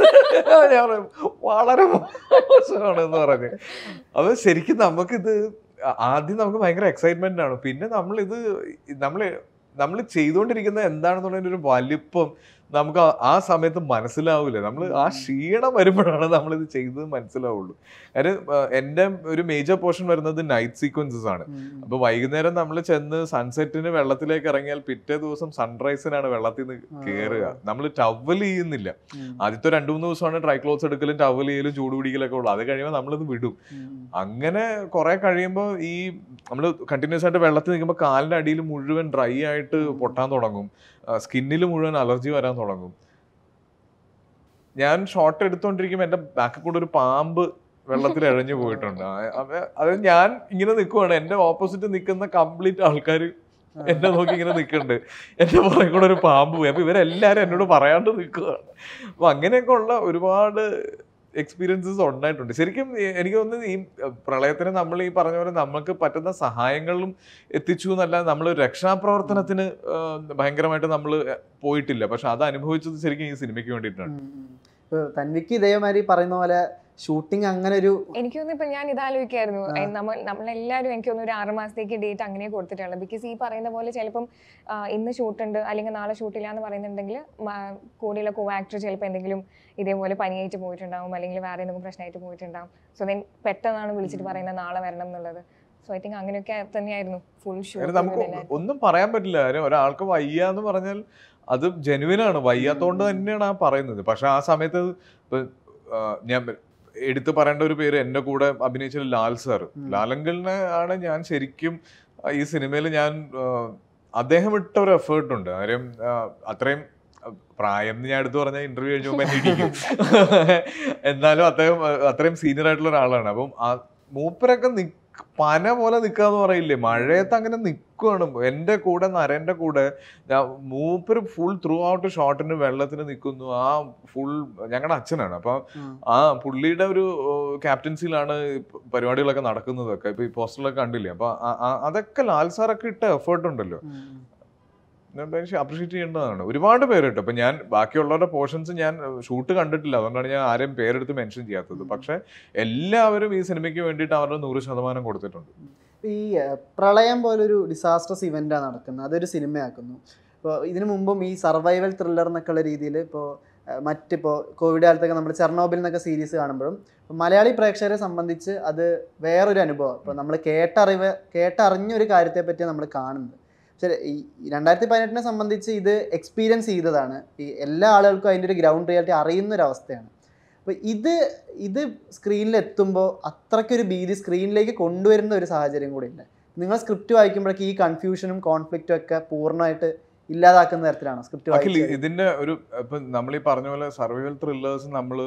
ഞാൻ പറയും, വളരെ മോശമാണ് എന്ന് പറഞ്ഞു അത് ശരിക്കും നമുക്കിത് ആ- ആദ്യം നമുക്ക് ഭയങ്കര എക്സൈറ്റ്മെന്റ് ആണ് പിന്നെ നമ്മളിത് നമ്മൾ നമ്മൾ ചെയ്തുകൊണ്ടിരിക്കുന്ന എന്താണെന്നുള്ളതിന്റെ ഒരു വലിപ്പം നമുക്ക് ആ- ആ സമയത്ത് മനസ്സിലാവില്ല നമ്മൾ ആ ക്ഷീണം വരുമ്പോഴാണ് നമ്മളിത് ചെയ്തത് മനസ്സിലാവുള്ളൂ കാര്യം ആ, എൻ്റെ ഒരു മേജർ പോർഷൻ വരുന്നത് നൈറ്റ് സീക്വൻസസ് ആണ് ഉം, ഉം. അപ്പൊ വൈകുന്നേരം നമ്മൾ ചെന്ന് സൺസെറ്റിന് വെള്ളത്തിലേക്ക് ഇറങ്ങിയാൽ പിറ്റേ ദിവസം സൺറൈസിനാണ് വെള്ളത്തിൽ നിന്ന് കയറുക നമ്മൾ ടവൽ ചെയ്യുന്നില്ല ഉം, ആദ്യത്തെ രണ്ടു മൂന്ന് ദിവസമാണ് ഡ്രൈ ക്ലോത്ത്സ് എടുക്കലും ടവൽ ചെയ്യലും ചൂട് പിടിക്കലൊക്കെ ഉള്ളു അത് കഴിയുമ്പോൾ നമ്മളിത് വിടും ഉം, അങ്ങനെ കുറെ കഴിയുമ്പോൾ ഈ നമ്മൾ കണ്ടിന്യൂസ് ആയിട്ട് വെള്ളത്തിൽ നിൽക്കുമ്പോൾ കാലിന്റെ അടിയിൽ മുഴുവൻ ഡ്രൈ ആയിട്ട് പൊട്ടാൻ തുടങ്ങും സ്കിന്നിൽ മുഴുവൻ അലർജി വരാൻ തുടങ്ങും ഞാൻ ഷോട്ട് എടുത്തോണ്ടിരിക്കുമ്പോൾ എന്റെ ബാക്കിൽ കൂടെ ഒരു പാമ്പ് വെള്ളത്തിൽ ഇഴഞ്ഞു പോയിട്ടുണ്ട് ആ- അവ- അത് ഞാൻ ഇങ്ങനെ നിൽക്കുവാണ് എന്റെ ഓപ്പോസിറ്റ് നിൽക്കുന്ന കംപ്ലീറ്റ് ആൾക്കാർ എന്നെ നോക്കി ഇങ്ങനെ നിൽക്കുന്നുണ്ട് എന്റെ പുറകെ കൂടെ ഒരു പാമ്പ് പോയി അപ്പൊ ഇവരെല്ലാരും എന്നോട് പറയാണ്ട് നിൽക്കുകയാണ് അപ്പൊ അങ്ങനെയൊക്കെ ഉള്ള ഒരുപാട് എക്സ്പീരിയൻസസ് ഉണ്ടായിട്ടുണ്ട് ശരിക്കും എ- എനിക്ക് തോന്നുന്നത് ഈ അഹ്, പ്രളയത്തിന് നമ്മൾ ഈ പറഞ്ഞ പോലെ നമുക്ക് പറ്റുന്ന സഹായങ്ങളും എത്തിച്ചു എന്നല്ല നമ്മൾ രക്ഷാപ്രവർത്തനത്തിന് ആഹ്, ഭയങ്കരമായിട്ട് നമ്മൾ പോയിട്ടില്ല പക്ഷെ അത് അനുഭവിച്ചത് ശരിക്കും ഈ സിനിമയ്ക്ക് വേണ്ടിയിട്ടാണ് ഉം, ഉം. ഇപ്പൊ തൻവിക്ക് ഇതേമാതിരി പറയുന്ന പോലെ ഷൂട്ടിംഗ് അങ്ങനെ ഒരു എനിക്ക് തോന്നുന്നു ഇപ്പൊ ഞാൻ ഇതാലോചിക്കായിരുന്നു ആ. എ- നമ്മൾ നമ്മളെല്ലാവരും എനിക്ക് തോന്നുന്നു ഒരു ആറ് മാസത്തേക്ക് ഡേറ്റ് അങ്ങനെ കൊടുത്തിട്ടുള്ളത് ബിക്കോസ് ഈ പറയുന്ന പോലെ ചിലപ്പം ആ, ഇന്ന് ഷൂട്ട് ഉണ്ട് അല്ലെങ്കിൽ നാളെ ഷൂട്ടില്ല എന്ന് പറയുന്നുണ്ടെങ്കിൽ മ- കൂടെയുള്ള കോ ആക്ടർ ചിലപ്പോൾ എന്തെങ്കിലും ഇതേപോലെ പനിയായിട്ട് പോയിട്ടുണ്ടാവും അല്ലെങ്കിൽ വേറെ എന്തെങ്കിലും പ്രശ്നമായിട്ട് പോയിട്ടുണ്ടാവും സോ ദെൻ പെട്ടെന്നാണ് വിളിച്ചിട്ട് പറയുന്നത് നാളെ വരണം എന്നുള്ളത് സോ ഐ തിങ്ക് അങ്ങനെയൊക്കെ തന്നെയായിരുന്നു ഫുൾ കാര്യം നമുക്ക് ഷൂട്ട് ഒന്നും പറയാൻ പറ്റില്ല കാര്യം ഒരാൾക്ക് വയ്യ എന്ന് പറഞ്ഞാൽ അത് ജെനുവിൻ ആണ് വയ്യാത്തോണ്ട് തന്നെയാണ് ആ പറയുന്നത് പക്ഷെ ആ സമയത്ത് ഇപ്പൊ, ആ, ഞാൻ എടുത്തു പറയേണ്ട ഒരു പേര് എന്റെ കൂടെ അഭിനയിച്ച ലാൽ സാർ ഉം. ലാലങ്കിളിനെ ആണ് ഞാൻ ശരിക്കും ആ, ഈ സിനിമയിൽ ഞാൻ ആ, അദ്ദേഹം ഇട്ട ഒരു എഫേർട്ട് ഉണ്ട് കാര്യം ആ, അത്രയും ആ, പ്രായം എന്ന് ഞാൻ എടുത്തു പറഞ്ഞാൽ ഇന്റർവ്യൂ കഴിഞ്ഞ എന്നെ ഇടിക്കും എന്നാലും അദ്ദേഹം ആ, അത്രയും സീനിയർ ആയിട്ടുള്ള ഒരാളാണ് അപ്പം ആ മൂപ്പരൊക്കെ നിക്ക് പന പോലെ നിക്കാന്ന് പറയില്ലേ മഴയത്ത് അങ്ങനെ നിക്കുവാണ് എന്റെ കൂടെ നരന്റെ കൂടെ ഞാൻ മൂപ്പര് ഫുൾ ത്രൂ ഔട്ട് ഷോട്ടിന് വെള്ളത്തിന് നിൽക്കുന്നു ആ ഫുൾ ഞങ്ങളുടെ അച്ഛനാണ് അപ്പൊ ഉം, ആ പുള്ളിയുടെ ഒരു ക്യാപ്റ്റൻസിയിലാണ് പരിപാടികളൊക്കെ നടക്കുന്നതൊക്കെ ഇപ്പൊ ഈ പോസ്റ്ററിലൊക്കെ കണ്ടില്ലേ അപ്പൊ ആ- ആ- അതൊക്കെ ലാൽ സാറൊക്കെ ഇട്ട എഫേർട്ട് ഉണ്ടല്ലോ ഉം, ഉം. അപ്രീഷിയേറ്റ് ചെയ്യേണ്ടതാണ് ഒരുപാട് പേര് കേട്ടോ ഇപ്പൊ ഞാൻ ബാക്കിയുള്ളവരുടെ പോർഷൻസ് ഞാൻ ഷൂട്ട് കണ്ടിട്ടില്ല അതുകൊണ്ടാണ് ഞാൻ ആരെയും പേരെടുത്ത് മെൻഷൻ ചെയ്യാത്തത് പക്ഷെ എല്ലാവരും ഈ സിനിമയ്ക്ക് വേണ്ടിയിട്ട് അവരുടെ നൂറ് ശതമാനം കൊടുത്തിട്ടുണ്ട് ഈ അഹ്, പ്രളയം പോലൊരു ഡിസാസ്റ്റർസ് ഇവൻ്റാണ് നടക്കുന്നത് അതൊരു സിനിമയാക്കുന്നു ഇപ്പോൾ ഇതിനു മുമ്പും ഈ സർവൈവൽ ത്രില്ലർ എന്നൊക്കെയുള്ള രീതിയിൽ ഇപ്പോൾ മറ്റിപ്പോൾ കോവിഡ് കാലത്തൊക്കെ നമ്മൾ ചെർണോബിൽ എന്നൊക്കെ സീരീസ് കാണുമ്പോഴും ഇപ്പൊ മലയാളി പ്രേക്ഷകരെ സംബന്ധിച്ച് അത് വേറൊരു അനുഭവം ഇപ്പോൾ നമ്മൾ കേട്ടറിവ് കേട്ടറിഞ്ഞൊരു കാര്യത്തെ പറ്റിയാണ് നമ്മൾ കാണുന്നത് പക്ഷേ ഈ രണ്ടായിരത്തി പതിനെട്ടിനെ സംബന്ധിച്ച് ഇത് എക്സ്പീരിയൻസ് ചെയ്തതാണ് ഈ എല്ലാ ആളുകൾക്കും അതിൻ്റെ ഒരു ഗ്രൗണ്ട് റിയാലിറ്റി അറിയുന്ന ഒരു അവസ്ഥയാണ് അപ്പോൾ ഇത് ഇത് സ്ക്രീനിൽ എത്തുമ്പോൾ അത്രയ്ക്കൊരു ഭീതി സ്ക്രീനിലേക്ക് കൊണ്ടുവരുന്ന ഒരു സാഹചര്യം കൂടി ഇല്ല നിങ്ങൾ സ്ക്രിപ്റ്റ് വായിക്കുമ്പോഴേക്ക് ഈ കൺഫ്യൂഷനും കോൺഫ്ലിക്റ്റും ഒക്കെ പൂർണ്ണമായിട്ട് ഇല്ലാതാക്കുന്ന തരത്തിലാണോ സ്ക്രിപ്റ്റ് അഖിൽ വായിച്ചത് ഇതിന്റെ ഒരു ഇപ്പൊ നമ്മൾ ഈ പറഞ്ഞ പോലെ സർവൈവൽ ത്രില്ലേഴ്സ് നമ്മൾ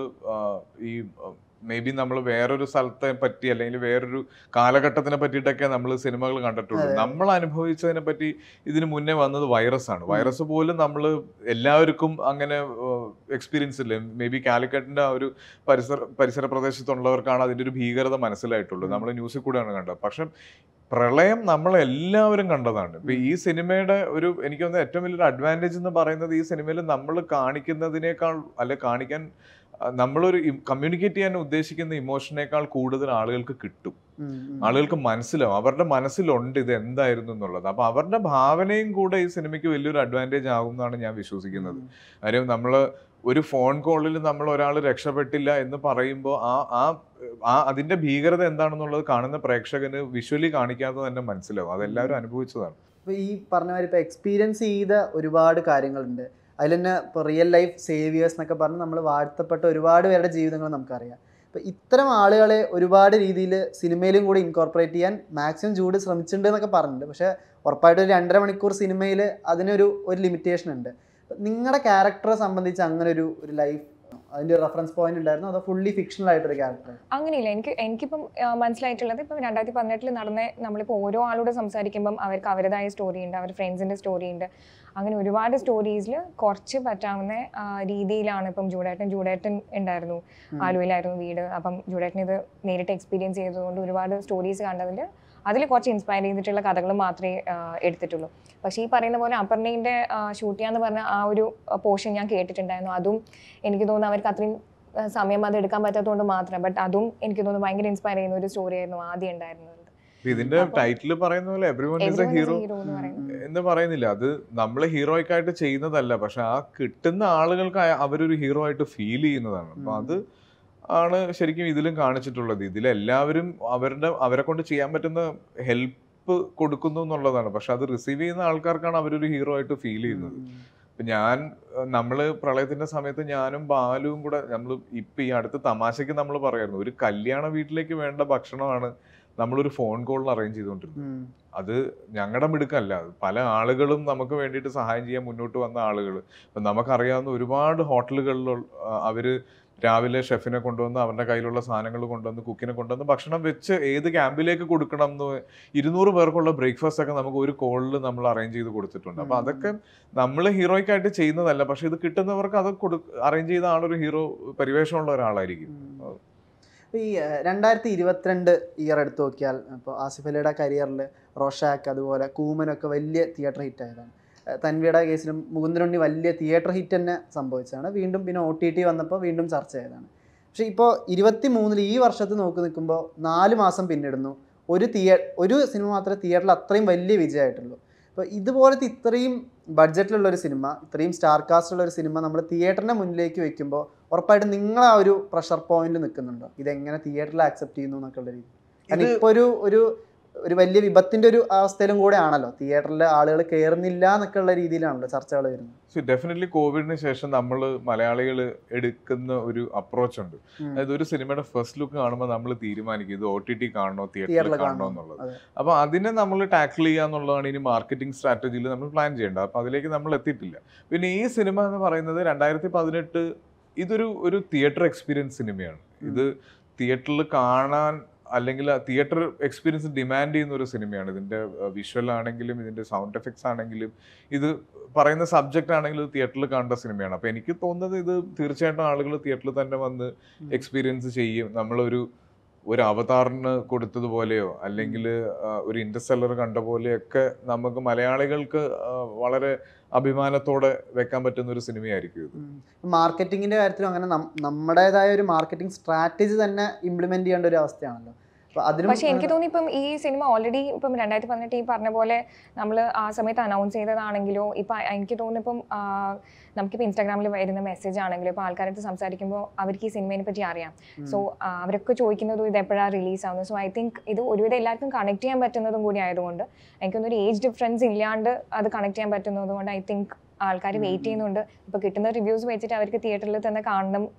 ഈ മേ ബി നമ്മൾ വേറൊരു സ്ഥലത്തെ പറ്റി അല്ലെങ്കിൽ വേറൊരു കാലഘട്ടത്തിനെ പറ്റിയിട്ടൊക്കെ നമ്മൾ സിനിമകൾ കണ്ടിട്ടുള്ളൂ അതെ. നമ്മൾ അനുഭവിച്ചതിനെ പറ്റി ഇതിന് മുന്നേ വന്നത് വൈറസ് ആണ് വൈറസ് പോലും നമ്മൾ എല്ലാവർക്കും അങ്ങനെ എക്സ്പീരിയൻസ് ഇല്ല മേ ബി കാലിക്കറ്റിന്റെ ആ ഒരു പരിസര പരിസര പ്രദേശത്തുള്ളവർക്കാണ് അതിന്റെ ഒരു ഭീകരത മനസ്സിലായിട്ടുള്ളൂ ഉം. നമ്മൾ ന്യൂസിൽ കൂടെയാണ് കണ്ടത് പക്ഷെ പ്രളയം നമ്മൾ എല്ലാവരും കണ്ടതാണ് ഇപ്പൊ ഈ സിനിമയുടെ ഒരു എനിക്ക് തോന്നുന്ന ഏറ്റവും വലിയൊരു അഡ്വാൻറ്റേജ് എന്ന് പറയുന്നത് ഈ സിനിമയിൽ നമ്മൾ കാണിക്കുന്നതിനേക്കാൾ അല്ലെ കാണിക്കാൻ ആ, നമ്മളൊരു കമ്മ്യൂണിക്കേറ്റ് ചെയ്യാൻ ഉദ്ദേശിക്കുന്ന ഇമോഷനേക്കാൾ കൂടുതൽ ആളുകൾക്ക് കിട്ടും ഉം, ഉം. ആളുകൾക്ക് മനസ്സിലാവും അവരുടെ മനസ്സിലുണ്ട് ഇത് എന്തായിരുന്നു എന്നുള്ളത് അപ്പൊ അവരുടെ ഭാവനയും കൂടെ ഈ സിനിമയ്ക്ക് വലിയൊരു അഡ്വാൻറ്റേജ് ആകും എന്നാണ് ഞാൻ വിശ്വസിക്കുന്നത് ഉം. കാര്യം നമ്മൾ ഒരു ഫോൺ കോളിൽ നമ്മൾ ഒരാൾ രക്ഷപ്പെട്ടില്ല എന്ന് പറയുമ്പോൾ ആ ആ ആ അതിന്റെ ഭീകരത എന്താണെന്നുള്ളത് കാണുന്ന പ്രേക്ഷകന് വിഷ്വലി കാണിക്കാതെ തന്നെ മനസ്സിലാവും അതെല്ലാവരും അനുഭവിച്ചതാണ് ഇപ്പോൾ ഈ പറഞ്ഞ മാതിരി ഇപ്പോൾ എക്സ്പീരിയൻസ് ചെയ്ത ഒരുപാട് കാര്യങ്ങളുണ്ട് അതിൽ തന്നെ ഇപ്പോൾ റിയൽ ലൈഫ് സേവിയേഴ്സ് എന്നൊക്കെ പറഞ്ഞ് നമ്മൾ വാഴ്ത്തപ്പെട്ട ഒരുപാട് പേരുടെ ജീവിതങ്ങൾ നമുക്കറിയാം അപ്പോൾ ഇത്തരം ആളുകളെ ഒരുപാട് രീതിയിൽ സിനിമയിലും കൂടി ഇൻകോർപ്പറേറ്റ് ചെയ്യാൻ മാക്സിമം ചൂട് ശ്രമിച്ചിട്ടുണ്ട് എന്നൊക്കെ പറഞ്ഞിട്ടുണ്ട് പക്ഷേ ഉറപ്പായിട്ടും ഒരു രണ്ടര മണിക്കൂർ സിനിമയിൽ അതിനൊരു ഒരു ലിമിറ്റേഷൻ ഉണ്ട് നിങ്ങളുടെ ക്യാരക്ടറെ സംബന്ധിച്ച് അങ്ങനെ ഒരു ഒരു ലൈഫ് അതിൻ്റെ ഒരു റെഫറൻസ് പോയിന്റ് ഉണ്ടായിരുന്നു അതോ ഫുള്ളി ഫിക്ഷണൽ ആയിട്ടൊരു ക്യാരക്ടർ അങ്ങനെയില്ല എനിക്ക് എനിക്കിപ്പം ആ, മനസ്സിലായിട്ടുള്ളത് ഇപ്പം രണ്ടായിരത്തി പതിനെട്ടിൽ നടന്ന നമ്മളിപ്പോൾ ഓരോ ആളോട് സംസാരിക്കുമ്പം അവർക്ക് അവരുടേതായ സ്റ്റോറി ഉണ്ട് അവരുടെ ഫ്രണ്ട്സിൻ്റെ സ്റ്റോറി ഉണ്ട് അങ്ങനെ ഒരുപാട് സ്റ്റോറീസിൽ കുറച്ച് പറ്റാവുന്ന ആ, രീതിയിലാണ് ഇപ്പം ജൂഡേട്ടൻ ജൂഡേട്ടൻ ഉണ്ടായിരുന്നു ആലുവയിലായിരുന്നു വീട് അപ്പം ജൂഡേട്ടൻ ഇത് നേരിട്ട് എക്സ്പീരിയൻസ് ചെയ്തതുകൊണ്ട് ഒരുപാട് സ്റ്റോറീസ് കണ്ടതിൽ അതിൽ കുറച്ച് ഇൻസ്പയർ ചെയ്തിട്ടുള്ള കഥകൾ മാത്രമേ ആ, എടുത്തിട്ടുള്ളൂ പക്ഷേ ഈ പറയുന്ന പോലെ അപർണയുടെ ഷൂട്ട് ചെയ്യാന്ന് പറഞ്ഞ ആ ഒരു പോർഷൻ ഞാൻ കേട്ടിട്ടുണ്ടായിരുന്നു അതും എനിക്ക് തോന്നുന്നു അവർക്ക് അത്രയും ആ, സമയം അത് എടുക്കാൻ പറ്റാത്തതുകൊണ്ട് മാത്രം ബട്ട് അതും എനിക്ക് തോന്നുന്നു ഭയങ്കര ഇൻസ്പയർ ചെയ്യുന്ന ഒരു സ്റ്റോറി ആയിരുന്നു ആദ്യം ഉണ്ടായിരുന്നത് അപ്പൊ ഇതിന്റെ അപ്പൊ- ടൈറ്റിൽ പറയുന്ന പോലെ everyone is a Everyone is a hero hero എന്ന് പറയുന്നത് എന്ന് പറയുന്നില്ല അത് നമ്മൾ ഹീറോയ്ക്ക് ആയിട്ട് ചെയ്യുന്നതല്ല പക്ഷെ ആ കിട്ടുന്ന ആളുകൾക്ക് അയ- അവരൊരു ഹീറോ ആയിട്ട് ഫീൽ ചെയ്യുന്നതാണ് അപ്പൊ അത് ആണ് ശരിക്കും ഇതിലും കാണിച്ചിട്ടുള്ളത് ഇതിലെല്ലാവരും അവരുടെ അവരെ കൊണ്ട് ചെയ്യാൻ പറ്റുന്ന ഹെൽപ്പ് കൊടുക്കുന്നു എന്നുള്ളതാണ് പക്ഷെ അത് റിസീവ് ചെയ്യുന്ന ആൾക്കാർക്കാണ് അവരൊരു ഹീറോ ആയിട്ട് ഫീൽ ചെയ്യുന്നത് ഇപ്പൊ ഞാൻ അഹ് നമ്മള് പ്രളയത്തിന്റെ സമയത്ത് ഞാനും ബാലുവും കൂടെ നമ്മൾ ഇപ്പൊ ഈ അടുത്ത് തമാശക്ക് നമ്മൾ പറയായിരുന്നു ഒരു കല്യാണ വീട്ടിലേക്ക് വേണ്ട ഭക്ഷണമാണ് നമ്മളൊരു ഫോൺ കോളിൽ അറേഞ്ച് ചെയ്തുകൊണ്ടിരുന്നത് അത് ഞങ്ങളുടെ മിടുക്കല്ല അത് പല ആളുകളും നമുക്ക് വേണ്ടിയിട്ട് സഹായം ചെയ്യാൻ മുന്നോട്ട് വന്ന ആളുകൾ ഇപ്പം നമുക്കറിയാവുന്ന ഒരുപാട് ഹോട്ടലുകളിൽ അവര് രാവിലെ ഷെഫിനെ കൊണ്ടുവന്ന് അവരുടെ കയ്യിലുള്ള സാധനങ്ങൾ കൊണ്ടുവന്ന് കുക്കിനെ കൊണ്ടുവന്ന് ഭക്ഷണം വെച്ച് ഏത് ക്യാമ്പിലേക്ക് കൊടുക്കണം എന്ന് ഇരുന്നൂറ് പേർക്കുള്ള ബ്രേക്ക്ഫാസ്റ്റ് ഒക്കെ നമുക്ക് ഒരു കോളിൽ നമ്മൾ അറേഞ്ച് ചെയ്ത് കൊടുത്തിട്ടുണ്ട് അപ്പൊ ഉം. അതൊക്കെ നമ്മൾ ഹീറോയ്ക്കായിട്ട് ചെയ്യുന്നതല്ല പക്ഷെ ഇത് കിട്ടുന്നവർക്ക് അത് കൊടു അറേഞ്ച് ചെയ്ത ആളൊരു ഹീറോ പരിവേഷമുള്ള ഒരാളായിരിക്കും ഈ ഏഹ്, രണ്ടായിരത്തി ഇരുപത്തിരണ്ട് ഇയർ എടുത്തു നോക്കിയാൽ ഇപ്പോൾ ആസിഫ് അലിയുടെ കരിയറിൽ റോഷാക്ക് അതുപോലെ കൂമനൊക്കെ വലിയ തിയേറ്റർ ഹിറ്റ് ആയതാണ് ഏഹ്, തൻവിയുടെ കേസിലും മുകുന്ദനുണ്ണി വലിയ തിയേറ്റർ ഹിറ്റ് തന്നെ സംഭവിച്ചതാണ് വീണ്ടും പിന്നെ ഒ ടി ടി വന്നപ്പോൾ വീണ്ടും ചർച്ച ചെയ്തതാണ് പക്ഷേ ഇപ്പോൾ ഇരുപത്തി മൂന്നിൽ ഈ വർഷത്ത് നോക്കി നിൽക്കുമ്പോൾ നാല് മാസം പിന്നിടുന്നു ഒരു തിയേ ഒരു സിനിമ മാത്രമേ തിയേറ്ററിൽ അത്രയും വലിയ വിജയമായിട്ടുള്ളൂ അപ്പോൾ ഇതുപോലത്തെ ഇത്രയും ബഡ്ജറ്റിലുള്ള ഒരു സിനിമ ഇത്രയും സ്റ്റാർ കാസ്റ്റുള്ള ഒരു സിനിമ നമ്മൾ തിയേറ്ററിൻ്റെ മുന്നിലേക്ക് വെക്കുമ്പോൾ ഉറപ്പായിട്ടും നിങ്ങൾ ആ ഒരു പ്രഷർ പോയിന്റ് നിൽക്കുന്നുണ്ടോ ഇതെങ്ങനെ തിയേറ്ററിൽ ആക്സെപ്റ്റ് ചെയ്യുന്നു എന്നൊക്കെ ഉള്ള രീതി കാരണം ഇത് ഇപ്പൊ ഒരു ഒരു ഒരു വലിയ വിപത്തിന്റെ ഒരു അവസ്ഥയിലും കൂടെ ആണല്ലോ തിയേറ്ററിൽ ആളുകൾ കയറുന്നില്ല എന്നൊക്കെ ഉള്ള രീതിയിലാണല്ലോ ചർച്ചകൾ വരുന്നത് ഡെഫിനറ്റ്ലി കോവിഡിന് ശേഷം നമ്മൾ മലയാളികൾ എടുക്കുന്ന ഒരു അപ്രോച്ച് ഉണ്ട് ഉം. അതായത് ഒരു സിനിമയുടെ ഫസ്റ്റ് ലുക്ക് കാണുമ്പോൾ നമ്മൾ തീരുമാനിക്കും ഇത് ഒ ടി ടി കാണണോ തിയേറ്ററിൽ തിയേറ്ററിൽ കാണണോ കാണണോ എന്നുള്ളത് അതെ. അപ്പൊ അതിനെ നമ്മൾ ടാക്കിൾ ചെയ്യുക എന്നുള്ളതാണ് ഇനി മാർക്കറ്റിംഗ് സ്ട്രാറ്റജിയിൽ നമ്മൾ പ്ലാൻ ചെയ്യേണ്ടത് അപ്പൊ അതിലേക്ക് നമ്മൾ എത്തിയിട്ടില്ല പിന്നെ ഈ സിനിമ എന്ന് പറയുന്നത് രണ്ടായിരത്തി പതിനെട്ട് ഇതൊരു ഒരു തിയേറ്റർ എക്സ്പീരിയൻസ് സിനിമയാണ് ഇത് തിയേറ്ററിൽ കാണാൻ അല്ലെങ്കിൽ തിയേറ്റർ എക്സ്പീരിയൻസ് ഡിമാൻഡ് ചെയ്യുന്ന ഒരു സിനിമയാണ് ഇതിന്റെ വിഷ്വൽ ആണെങ്കിലും ഇതിന്റെ സൗണ്ട് എഫക്ട്സ് ആണെങ്കിലും ഇത് പറയുന്ന സബ്ജക്റ്റ് ആണെങ്കിലും ഇത് തിയേറ്ററിൽ കാണേണ്ട സിനിമയാണ് അപ്പൊ എനിക്ക് തോന്നുന്നത് ഇത് തീർച്ചയായിട്ടും ആളുകൾ തിയേറ്ററിൽ തന്നെ വന്ന് എക്സ്പീരിയൻസ് ചെയ്യും നമ്മളൊരു ഒരു അവതാറിന് കൊടുത്തതുപോലെയോ അല്ലെങ്കിൽ ഒരു ഇൻഡസ്റ്റെല്ലർ കണ്ട പോലെയൊക്കെ നമുക്ക് മലയാളികൾക്ക് ആ, വളരെ അഭിമാനത്തോടെ വെക്കാൻ പറ്റുന്ന ഒരു സിനിമയായിരിക്കും ഇത് മാർക്കറ്റിങ്ങിന്റെ കാര്യത്തിലും അങ്ങനെ നം- നമ്മുടേതായ ഒരു മാർക്കറ്റിംഗ് സ്ട്രാറ്റജി തന്നെ ഇംപ്ലിമെന്റ് ചെയ്യേണ്ട ഒരു അവസ്ഥയാണല്ലോ അപ്പൊ അതിനും പക്ഷെ എനിക്ക് തോന്നി ഇപ്പം ഈ സിനിമ ഓൾറെഡി ഇപ്പം രണ്ടായിരത്തി പതിനെട്ട് ഈ പറഞ്ഞ പോലെ നമ്മൾ ആ സമയത്ത് അനൗൺസ് ചെയ്തതാണെങ്കിലോ ഇപ്പം എനിക്ക് തോന്നുന്നു ഇപ്പം ആ, നമുക്കിപ്പോൾ ഇൻസ്റ്റാഗ്രാമിൽ വരുന്ന മെസ്സേജ് ആണെങ്കിലും ഇപ്പോൾ ആൾക്കാരടുത്ത് സംസാരിക്കുമ്പോൾ അവർക്ക് ഈ സിനിമയെ പറ്റി അറിയാം സോ അവരൊക്കെ ചോദിക്കുന്നതും ഇത് എപ്പോഴാണ് റിലീസ് ആവുന്നത് സോ ഐ തിങ്ക് ഇത് ഒരുവിധം എല്ലാവർക്കും കണക്ട് ചെയ്യാൻ പറ്റുന്നതും കൂടി ആയതുകൊണ്ട് എനിക്കൊന്നൊരു ഏജ് ഡിഫറൻസ് ഇല്ലാണ്ട് അത് കണക്ട് ചെയ്യാൻ പറ്റുന്നത് കൊണ്ട് ഐ തിങ്ക് ആൾക്കാർ വെയിറ്റ് ചെയ്യുന്നുണ്ട് ഇപ്പോൾ കിട്ടുന്ന റിവ്യൂസ് വെച്ചിട്ട് അവർക്ക് തിയേറ്ററിൽ തന്നെ കാണണം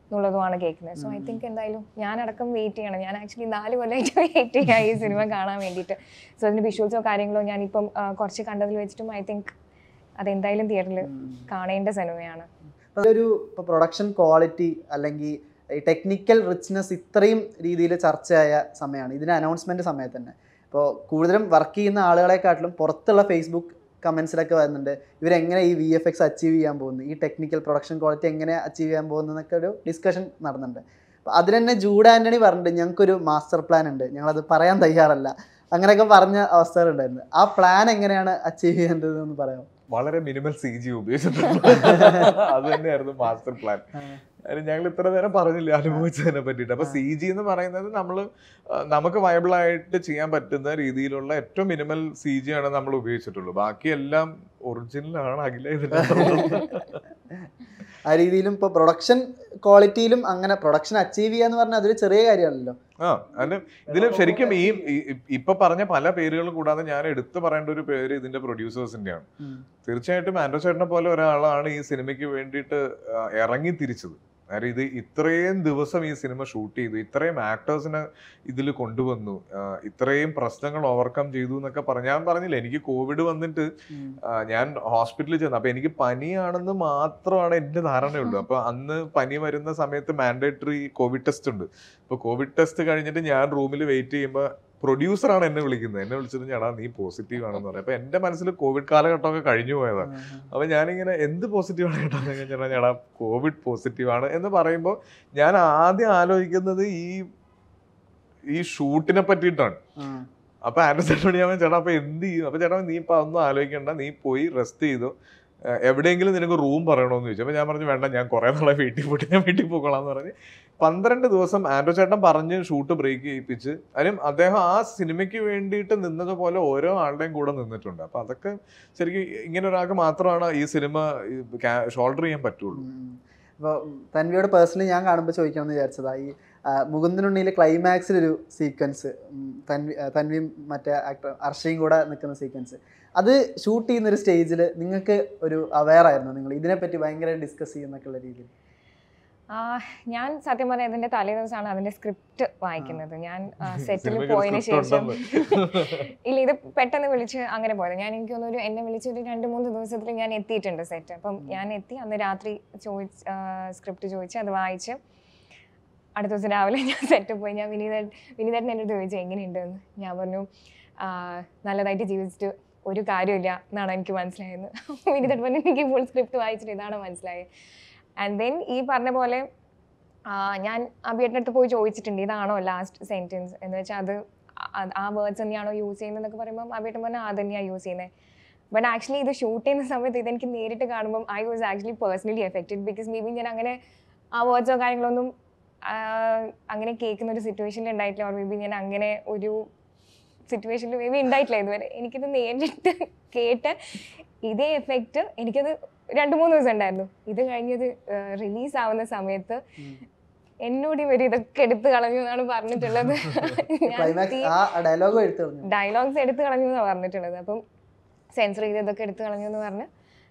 എന്നുള്ളതുമാണ് കേൾക്കുന്നത് സോ ഐ തിങ്ക് എന്തായാലും ഞാനടക്കം വെയിറ്റ് ചെയ്യണം ഞാൻ ആക്ച്വലി നാല് കൊല്ലമായിട്ട് വെയിറ്റ് ചെയ്യാം ഈ സിനിമ കാണാൻ വേണ്ടിയിട്ട് സോ അതിൻ്റെ വിഷ്വൽസോ കാര്യങ്ങളോ ഞാനിപ്പം ആ, കുറച്ച് കണ്ടതിൽ വെച്ചിട്ടും ഐ തിങ്ക് അതെന്തായാലും തിയേറ്ററിൽ കാണേണ്ട സിനിമയാണ് അതൊരു ഇപ്പോൾ പ്രൊഡക്ഷൻ ക്വാളിറ്റി അല്ലെങ്കിൽ ഈ ടെക്നിക്കൽ റിച്ച്നെസ് ഇത്രയും രീതിയിൽ ചർച്ചയായ സമയമാണ് ഇതിന് അനൗൺസ്മെന്റ് സമയത്ത് തന്നെ ഇപ്പോൾ കൂടുതലും വർക്ക് ചെയ്യുന്ന ആളുകളെക്കാട്ടിലും പുറത്തുള്ള ഫേസ്ബുക്ക് കമൻസിലൊക്കെ വരുന്നുണ്ട് ഇവരെങ്ങനെ ഈ വി എഫ് എക്സ് അച്ചീവ് ചെയ്യാൻ പോകുന്നു ഈ ടെക്നിക്കൽ പ്രൊഡക്ഷൻ ക്വാളിറ്റി എങ്ങനെ അച്ചീവ് ചെയ്യാൻ പോകുന്നു എന്നൊക്കെ ഒരു ഡിസ്കഷൻ നടന്നുണ്ട് അപ്പോൾ അതിൽ തന്നെ ജൂഡ് ആൻ്റണി പറഞ്ഞിട്ടുണ്ട് ഞങ്ങൾക്കൊരു മാസ്റ്റർ പ്ലാൻ ഉണ്ട് ഞങ്ങളത് പറയാൻ തയ്യാറല്ല അങ്ങനെയൊക്കെ പറഞ്ഞ അവസ്ഥകളുണ്ടായിരുന്നു ആ പ്ലാൻ എങ്ങനെയാണ് അച്ചീവ് ചെയ്യേണ്ടത് എന്ന് പറയാം വളരെ മിനിമൽ സി ജി ഉപയോഗിച്ചിട്ടുണ്ട് അത് തന്നെയായിരുന്നു മാസ്റ്റർ പ്ലാൻ കാര്യം ഞങ്ങൾ ഇത്ര നേരം പറഞ്ഞില്ല അനുഭവിച്ചതിനെ പറ്റിയിട്ട് അപ്പൊ സി ജി എന്ന് പറയുന്നത് നമ്മൾ നമുക്ക് വയബിൾ ആയിട്ട് ചെയ്യാൻ പറ്റുന്ന രീതിയിലുള്ള ഏറ്റവും മിനിമൽ സി ജി ആണ് നമ്മൾ ഉപയോഗിച്ചിട്ടുള്ളൂ ബാക്കിയെല്ലാം ഒറിജിനൽ ആണ് അഖില ഇതിന്റെ ആ രീതിയിലും ഇപ്പോൾ പ്രൊഡക്ഷൻ ക്വാളിറ്റിയിലും അങ്ങനെ പ്രൊഡക്ഷൻ അച്ചീവ് ചെയ്യുക എന്ന് പറഞ്ഞാൽ അതൊരു ചെറിയ കാര്യമല്ലല്ലോ ആ അതിന് ഇതില് ശരിക്കും ഈ ഈ- ഇപ്പൊ പറഞ്ഞ പല പേരുകളും കൂടാതെ ഞാൻ എടുത്തു പറയേണ്ട ഒരു പേര് ഇതിന്റെ പ്രൊഡ്യൂസേഴ്സിന്റെയാണ് തീർച്ചയായിട്ടും ആൻഡ്രോ ചേട്ടനെ പോലെ ഒരാളാണ് ഈ സിനിമയ്ക്ക് വേണ്ടിയിട്ട് ആ, ഇറങ്ങി തിരിച്ചത് കാര്യം ഇത് ഇത്രയും ദിവസം ഈ സിനിമ ഷൂട്ട് ചെയ്തു ഇത്രയും ആക്ടേഴ്സിനെ ഇതിൽ കൊണ്ടുവന്നു ആ, ഇത്രയും പ്രശ്നങ്ങൾ ഓവർകം ചെയ്തു എന്നൊക്കെ പറഞ്ഞു ഞാൻ പറഞ്ഞില്ല എനിക്ക് കോവിഡ് വന്നിട്ട് ആ, ഞാൻ ഹോസ്പിറ്റലിൽ ചെന്നു അപ്പൊ എനിക്ക് പനിയാണെന്ന് മാത്രമാണ് എന്റെ ധാരണയുള്ളൂ അപ്പൊ അന്ന് പനി വരുന്ന സമയത്ത് മാൻഡേറ്ററി കോവിഡ് ടെസ്റ്റ് ഉണ്ട് ഇപ്പൊ കോവിഡ് ടെസ്റ്റ് കഴിഞ്ഞിട്ട് ഞാൻ റൂമിൽ വെയിറ്റ് ചെയ്യുമ്പോൾ പ്രൊഡ്യൂസറാണ് എന്നെ വിളിക്കുന്നത് എന്നെ വിളിച്ചിട്ട് ഞാടാ നീ പോസിറ്റീവ് ആണെന്ന് പറയാം അപ്പൊ എന്റെ മനസ്സിൽ കോവിഡ് കാലഘട്ടമൊക്കെ കഴിഞ്ഞു പോയതാണ് അപ്പൊ ഞാനിങ്ങനെ എന്ത് പോസിറ്റീവ് ആണ് കേട്ടോ ചേട്ടാ ഞാടാ കോവിഡ് പോസിറ്റീവ് ആണ് എന്ന് പറയുമ്പോൾ ഞാൻ ആദ്യം ആലോചിക്കുന്നത് ഈ ഈ ഷൂട്ടിനെ പറ്റിയിട്ടാണ് അപ്പൊ ആൻഡ്രസേട്ടനോട് ഞാൻ പറഞ്ഞു, ചേട്ടാ അപ്പൊ എന്ത് ചെയ്യും അപ്പൊ ചേട്ടാ നീ ഇപ്പൊ ഒന്നും ആലോചിക്കണ്ട നീ പോയി റെസ്റ്റ് ചെയ്തു ഏഹ് എവിടെയെങ്കിലും നിനക്ക് റൂം പറയണമെന്ന് ചോദിച്ചു അപ്പൊ ഞാൻ പറഞ്ഞു വേണ്ട ഞാൻ കുറെ നാളെ വീട്ടിൽ പോയിട്ട് ഞാൻ വീട്ടിൽ പോയിക്കോളാം എന്ന് പറഞ്ഞ് പന്ത്രണ്ട് ദിവസം ആൻഡ്രോ ചേട്ടൻ പറഞ്ഞ് ഷൂട്ട് ബ്രേക്ക് ചെയ്യിപ്പിച്ച് അതിനും അദ്ദേഹം ആ സിനിമയ്ക്ക് വേണ്ടിയിട്ട് നിന്നതുപോലെ ഓരോ ആളുടെയും കൂടെ നിന്നിട്ടുണ്ട് അപ്പൊ അതൊക്കെ ശരിക്കും ഇങ്ങനെ ഒരാൾക്ക് മാത്രമാണ് ഈ സിനിമ ഷോൾഡർ ചെയ്യാൻ പറ്റുള്ളൂ അപ്പോൾ തൻവിയോട് പേഴ്സണലി ഞാൻ കാണുമ്പോൾ ചോദിക്കണം എന്ന് വിചാരിച്ചതാ ഈ ആ, മുകുന്ദനുണ്ണിയിലെ ക്ലൈമാക്സിലൊരു സീക്വൻസ് തൻവി ആ, തൻവിയും മറ്റേ ആക്ടർ അർഷയും കൂടെ നിൽക്കുന്ന സീക്വൻസ് അത് ഷൂട്ട് ചെയ്യുന്ന ഒരു സ്റ്റേജിൽ നിങ്ങൾക്ക് ഒരു അവെയർ ആയിരുന്നു നിങ്ങൾ ഇതിനെപ്പറ്റി ഭയങ്കര ഡിസ്കസ് ചെയ്യുന്നൊക്കെയുള്ള രീതിയിൽ ആ, ഞാൻ സത്യം പറഞ്ഞാൽ ഇതിന്റെ തലേ ദിവസമാണ് അതിന്റെ സ്ക്രിപ്റ്റ് വായിക്കുന്നത് ഞാൻ സെറ്റിൽ സിനിമയ്ക്ക് ഒരു പോയതിനു script ശേഷം ഉണ്ടെന്ന്. ഇല്ല ഇത് പെട്ടെന്ന് വിളിച്ച് അങ്ങനെ പോയത് ഞാൻ എനിക്ക് തോന്നുന്നു ഒരു എന്നെ വിളിച്ച് ഒരു രണ്ട് മൂന്ന് ദിവസത്തിൽ ഞാൻ എത്തിയിട്ടുണ്ട് സെറ്റ് അപ്പം ഞാൻ എത്തി അന്ന് രാത്രി ചോദിച്ച് സ്ക്രിപ്റ്റ് ചോദിച്ച് അത് വായിച്ച് അടുത്ത ദിവസം രാവിലെ ഞാൻ സെറ്റ് പോയി ഞാൻ വിനീതൻ വിനീതേട്ടൻ എൻ്റെ അടുത്ത് ചോദിച്ചു എങ്ങനെയുണ്ടെന്ന് ഞാൻ പറഞ്ഞു "ആ, നല്ലതായിട്ട് ജീവിച്ചിട്ട് ഒരു കാര്യമില്ല എന്നാണ് എനിക്ക് മനസ്സിലായത് വിനീതേട്ടൻ പറഞ്ഞു എനിക്ക് ഫുൾ സ്ക്രിപ്റ്റ് വായിച്ചിട്ട് ഇതാണ് മനസ്സിലായത് ആൻഡ് ദെൻ ഈ പറഞ്ഞ പോലെ ആ, ഞാൻ അബിയേട്ടൻ്റെ അടുത്ത് പോയി ചോദിച്ചിട്ടുണ്ട് ഇതാണോ ലാസ്റ്റ് സെൻറ്റൻസ് എന്ന് വെച്ചാൽ അത് ആ- ആ വേർഡ്സ് തന്നെയാണോ യൂസ് ചെയ്യുന്നത് എന്നൊക്കെ പറയുമ്പോൾ അബിയേട്ടൻ പറഞ്ഞാൽ അത് തന്നെയാണ് യൂസ് ചെയ്യുന്നത് ബട്ട് ആക്ച്വലി ഇത് ഷൂട്ട് ചെയ്യുന്ന സമയത്ത് ഇതെനിക്ക് നേരിട്ട് കാണുമ്പോൾ I was actually personally affected because maybe ഞാൻ അങ്ങനെ ആ വേർഡ്സോ കാര്യങ്ങളൊന്നും ആ, അങ്ങനെ കേൾക്കുന്ന ഒരു സിറ്റുവേഷനിൽ ഉണ്ടായിട്ടില്ല ഓർ മേ ബി ഞാൻ അങ്ങനെ ഒരു സിറ്റുവേഷനിൽ മേ ബി ഉണ്ടായിട്ടില്ല ഇതുവരെ എനിക്കിത് നേരിട്ട് കേട്ട് ഇതേ എഫക്റ്റ് എനിക്കത് രണ്ട് മൂന്ന് ദിവസം ഉണ്ടായിരുന്നു ഇത് കഴിഞ്ഞത് റിലീസ് ആവുന്ന സമയത്ത് എന്നോട് ഇവർ ഇതൊക്കെ എടുത്തു കളഞ്ഞു എന്നാണ് പറഞ്ഞിട്ടുള്ളത് ഞാൻ ക്ലൈമാക്സ് തീ- ആ ഡയലോഗ് എടുത്തു പറഞ്ഞു ഡയലോഗ്സ് എടുത്തു കളഞ്ഞു എന്നാണ് പറഞ്ഞിട്ടുള്ളത് അപ്പം സെൻസർ ചെയ്ത് ഇതൊക്കെ എടുത്തു കളഞ്ഞു എന്ന് പറഞ്ഞ്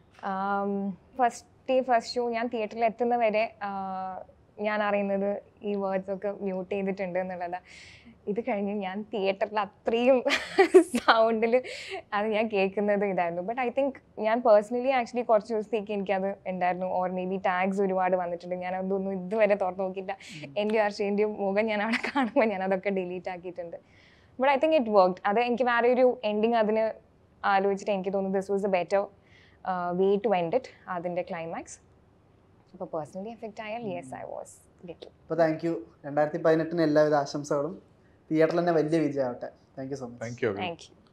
ഫസ്റ്റ് ഡേ ഫസ്റ്റ് ഷോ ഞാൻ തിയേറ്ററിൽ എത്തുന്ന വരെ ആ, ഞാൻ അറിയുന്നത് ഈ വേർഡ്സ് ഒക്കെ മ്യൂട്ട് ചെയ്തിട്ടുണ്ട് എന്നുള്ളതാണ് ഇത് കഴിഞ്ഞ് ഞാൻ തിയേറ്ററിൽ അത്രയും സൗണ്ടിൽ അത് ഞാൻ കേൾക്കുന്നത് ഇതായിരുന്നു ബട്ട് ഐ തിങ്ക് ഞാൻ പേഴ്സണലി ആക്ച്വലി കുറച്ച് ദിവസത്തേക്ക് എനിക്കത് ഉണ്ടായിരുന്നു ഓർ മേ ബി ടാഗ്സ് ഒരുപാട് വന്നിട്ടുണ്ട് ഞാൻ അതൊന്നും ഇതുവരെ തുറന്നു നോക്കിയില്ല എൻ്റെ ഹർഷേൻ്റെയും മുഖം ഞാൻ അവിടെ കാണുമ്പോൾ ഞാൻ അതൊക്കെ ഡിലീറ്റ് ആക്കിയിട്ടുണ്ട് but I think it work അത് എനിക്ക് വേറെ ഒരു എൻഡിങ് അതിന് ആലോചിച്ചിട്ട് എനിക്ക് തോന്നുന്നു this was a better way to end it അതിൻ്റെ ക്ലൈമാക്സ് അപ്പോൾ പേഴ്സണലി എഫക്റ്റ് ആയാൽ യെസ് ഐ വാസ് ലിറ്റിൽ അപ്പോൾ താങ്ക് യു രണ്ടായിരത്തി പതിനെട്ടിന് എല്ലാവിധ ആശംസകളും തിയേറ്ററിൽ തന്നെ വലിയ വിജയമാവട്ടെ thank you so much thank you thank U